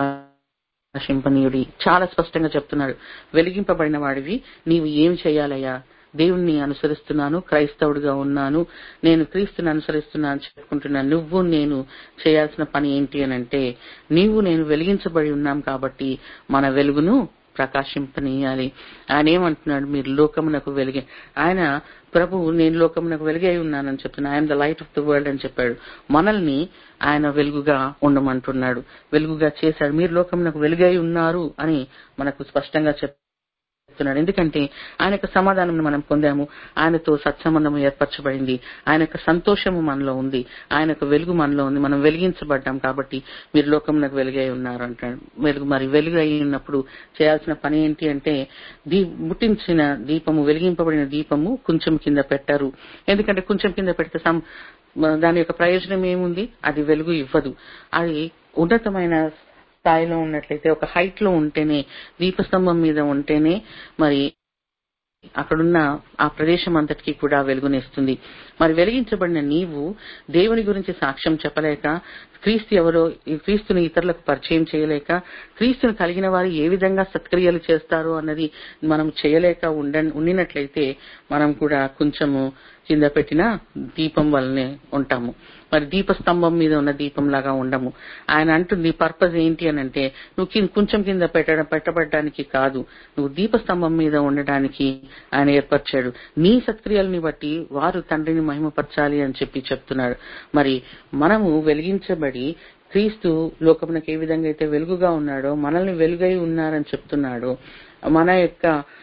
ప్రకాశింపనీయుడి చాలా స్పష్టంగా చెప్తున్నాడు వెలిగింపబడిన వాడివి నీవు ఏం చేయాలయ్యా దేవుణ్ణి అనుసరిస్తున్నాను క్రైస్తవుడిగా ఉన్నాను నేను క్రీస్తుని అనుసరిస్తున్నాను చెప్పుకుంటున్నాను నువ్వు నేను చేయాల్సిన పని ఏంటి అని అంటే నీవు నేను వెలిగించబడి ఉన్నాం కాబట్టి మన వెలుగును ప్రకాశింపనీయాలి ఆయన ఏమంటున్నాడు మీరు లోకమునకు వెలిగే ఆయన ప్రభు నేను లోకమునకు వెలుగై ఉన్నానని చెప్తున్నాను I'm the light of the world అని చెప్పాడు మనల్ని ఆయన వెలుగుగా ఉండమంటున్నాడు వెలుగుగా చేశాడు మీరు లోకమునకు వెలుగై ఉన్నారు అని మనకు స్పష్టంగా చెప్ చెప్తున్నాడు ఎందుకంటే ఆయన యొక్క సమాధానం మనం పొందాము ఆయనతో సత్సంబంధం ఏర్పరచబడింది ఆయన యొక్క సంతోషము మనలో ఉంది ఆయన యొక్క వెలుగు మనలో ఉంది మనం వెలిగించబడ్డాం కాబట్టి మీరు లోకంలోకి వెలుగై ఉన్నారు అంటాడు వెలుగు మరి వెలుగు అయి ఉన్నప్పుడు చేయాల్సిన పని ఏంటి అంటే దీ ముట్టించిన దీపము వెలిగింపబడిన దీపము కొంచెం కింద పెట్టారు ఎందుకంటే కొంచెం కింద పెడితే సం దాని యొక్క ప్రయోజనం ఏముంది అది వెలుగు ఇవ్వదు అది ఉన్నతమైన స్థాయిలో ఉన్నట్లయితే ఒక హైట్ లో ఉంటేనే దీపస్తంభం మీద ఉంటేనే మరి అక్కడున్న ఆ ప్రదేశం అంతటికి కూడా వెలుగునిస్తుంది మరి వెలిగించబడిన నీవు దేవుని గురించి సాక్ష్యం చెప్పలేక క్రీస్తు ఎవరో ఈ క్రీస్తుని ఇతరులకు పరిచయం చేయలేక క్రీస్తుని కలిగిన వారు ఏ విధంగా సత్క్రియలు చేస్తారు అన్నది మనం చేయలేక ఉండ ఉండినట్లయితే మనం కూడా కొంచెము కింద పెట్టిన దీపం వల్లనే ఉంటాము మరి దీపస్తంభం మీద ఉన్న దీపం లాగా ఉండము ఆయన అంటుంది పర్పస్ ఏంటి అని అంటే నువ్వు కింద కొంచెం కింద పెట్టడం పెట్టబడడానికి కాదు నువ్వు దీపస్తంభం మీద ఉండడానికి ఆయన ఏర్పరిచాడు నీ సత్క్రియలని బట్టి వారు తండ్రిని మహిమపరచాలి అని చెప్పి చెప్తున్నాడు మరి మనము వెలిగించబడి క్రీస్తు లోకమునకు ఏ విధంగా అయితే వెలుగుగా ఉన్నాడో మనల్ని వెలుగై ఉన్నారని చెప్తున్నాడో మన యొక్క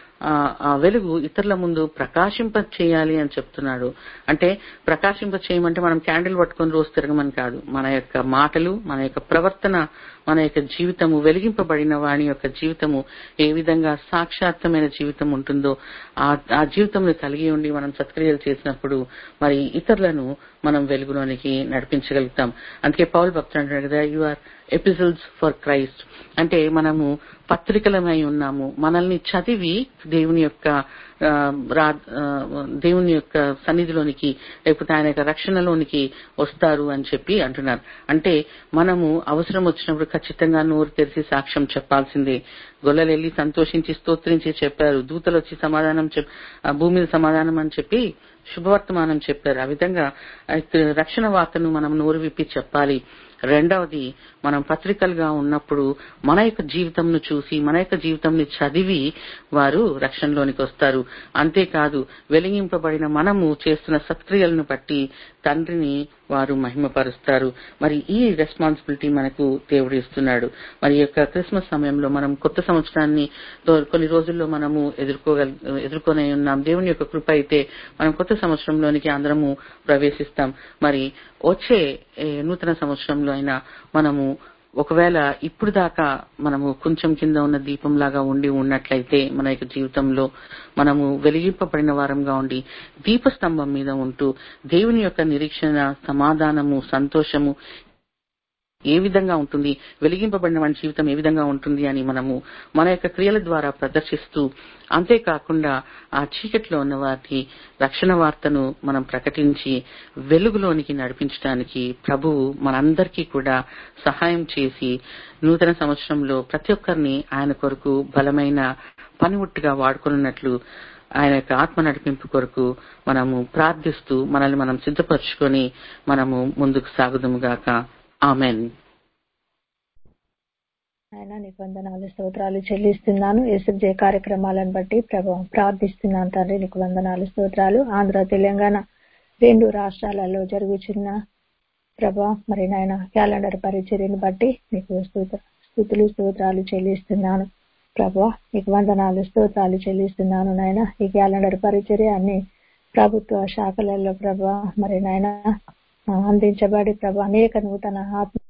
ఆ వెలుగు ఇతరుల ముందు ప్రకాశింప చేయాలి అని చెప్తున్నాడు అంటే ప్రకాశింప చేయమంటే మనం క్యాండిల్ పట్టుకొని రోజు తిరగమని కాదు మన యొక్క మాటలు మన యొక్క ప్రవర్తన మన యొక్క జీవితము వెలిగింపబడిన వాని యొక్క జీవితము ఏ విధంగా సాక్షాత్తమైన జీవితం ఉంటుందో ఆ ఆ జీవితంలో కలిగి ఉండి మనం సత్క్రియలు చేసినప్పుడు మరి ఇతరులను మనం వెలుగులోనికి నడిపించగలుగుతాం అందుకే పౌల్ భక్తుడు అంటాడు కదా you are episodes for Christ అంటే మనము పత్రికలమై ఉన్నాము మనల్ని చదివి దేవుని యొక్క దేవుని యొక్క సన్నిధిలోనికి లేకపోతే ఆయన యొక్క రక్షణలోనికి వస్తారు అని చెప్పి అంటున్నారు అంటే మనము అవసరం వచ్చినప్పుడు ఖచ్చితంగా నోరు తెరిచి సాక్ష్యం చెప్పాల్సిందే గొల్లలు వెళ్ళి సంతోషించి స్తోత్రించి చెప్పారు దూతలు వచ్చి సమాధానం చెప్ భూమి మీద సమాధానం అని చెప్పి శుభవర్తమానం చెప్పారు ఆ విధంగా రక్షణ వార్తను మనం నోరు విప్పి చెప్పాలి రెండవది మనం పత్రికలుగా ఉన్నప్పుడు మన యొక్క జీవితంను చూసి మన యొక్క జీవితంని చదివి వారు రక్షణలోనికి వస్తారు అంతేకాదు వెలిగింపబడిన మనము చేస్తున్న సత్క్రియలను బట్టి తండ్రిని వారు మహిమపరుస్తారు మరి ఈ రెస్పాన్సిబిలిటీ మనకు దేవుడు ఇస్తున్నాడు మరి యొక్క క్రిస్మస్ సమయంలో మనం కొత్త సంవత్సరాన్ని కొన్ని రోజుల్లో మనము ఎదుర్కోగల ఎదుర్కొనే ఉన్నాం దేవుని యొక్క కృప అయితే మనం కొత్త సంవత్సరంలోనికి అందరము ప్రవేశిస్తాం మరి వచ్చే నూతన సంవత్సరంలో అయినా మనము ఒకవేళ ఇప్పుడు దాకా మనము కొంచెం కింద ఉన్న దీపంలాగా ఉండి ఉన్నట్లయితే మన యొక్క జీవితంలో మనము వెలిగింపబడిన వారంగా ఉండి దీపస్తంభం మీద ఉంటూ దేవుని యొక్క నిరీక్షణ సమాధానము సంతోషము ఏ విధంగా ఉంటుంది వెలిగింపబడిన వాడి జీవితం ఏ విధంగా ఉంటుంది అని మనము మన యొక్క క్రియల ద్వారా ప్రదర్శిస్తూ అంతేకాకుండా ఆ చీకట్లో ఉన్న వారికి రక్షణ వార్తను మనం ప్రకటించి వెలుగులోనికి నడిపించడానికి ప్రభువు మనందరికీ కూడా సహాయం చేసి నూతన సంవత్సరంలో ప్రతి ఒక్కరిని ఆయన కొరకు బలమైన పనిముట్టుగా వాడుకున్నట్లు ఆయన యొక్క ఆత్మ నడిపింపు కొరకు మనము ప్రార్థిస్తూ మనల్ని మనం సిద్ధపరచుకొని మనము ముందుకు సాగుదుము గాక ఆమెన్ ఆయన నీకు వందనాలు స్తోత్రాలు చెల్లిస్తున్నాను ఎస్ఎఫ్జే కార్యక్రమాలను బట్టి ప్రభావం ప్రార్థిస్తున్నాను తండ్రి నీకు వందనాలు స్తోత్రాలు ఆంధ్ర తెలంగాణ రెండు రాష్ట్రాలలో జరుగుతున్న ప్రభా మరి నాయన క్యాలెండర్ పరిచర్యను బట్టి నీకు స్తోత్ర స్థుతులు స్తోత్రాలు చెల్లిస్తున్నాను ప్రభా నీకు వందనాలు స్తోత్రాలు చెల్లిస్తున్నాను నాయన ఈ క్యాలెండర్ పరిచర్య అన్ని ప్రభుత్వ శాఖలలో ప్రభా మరి నాయన అందించబడి ప్రభా అనేక నూతన ఆత్మ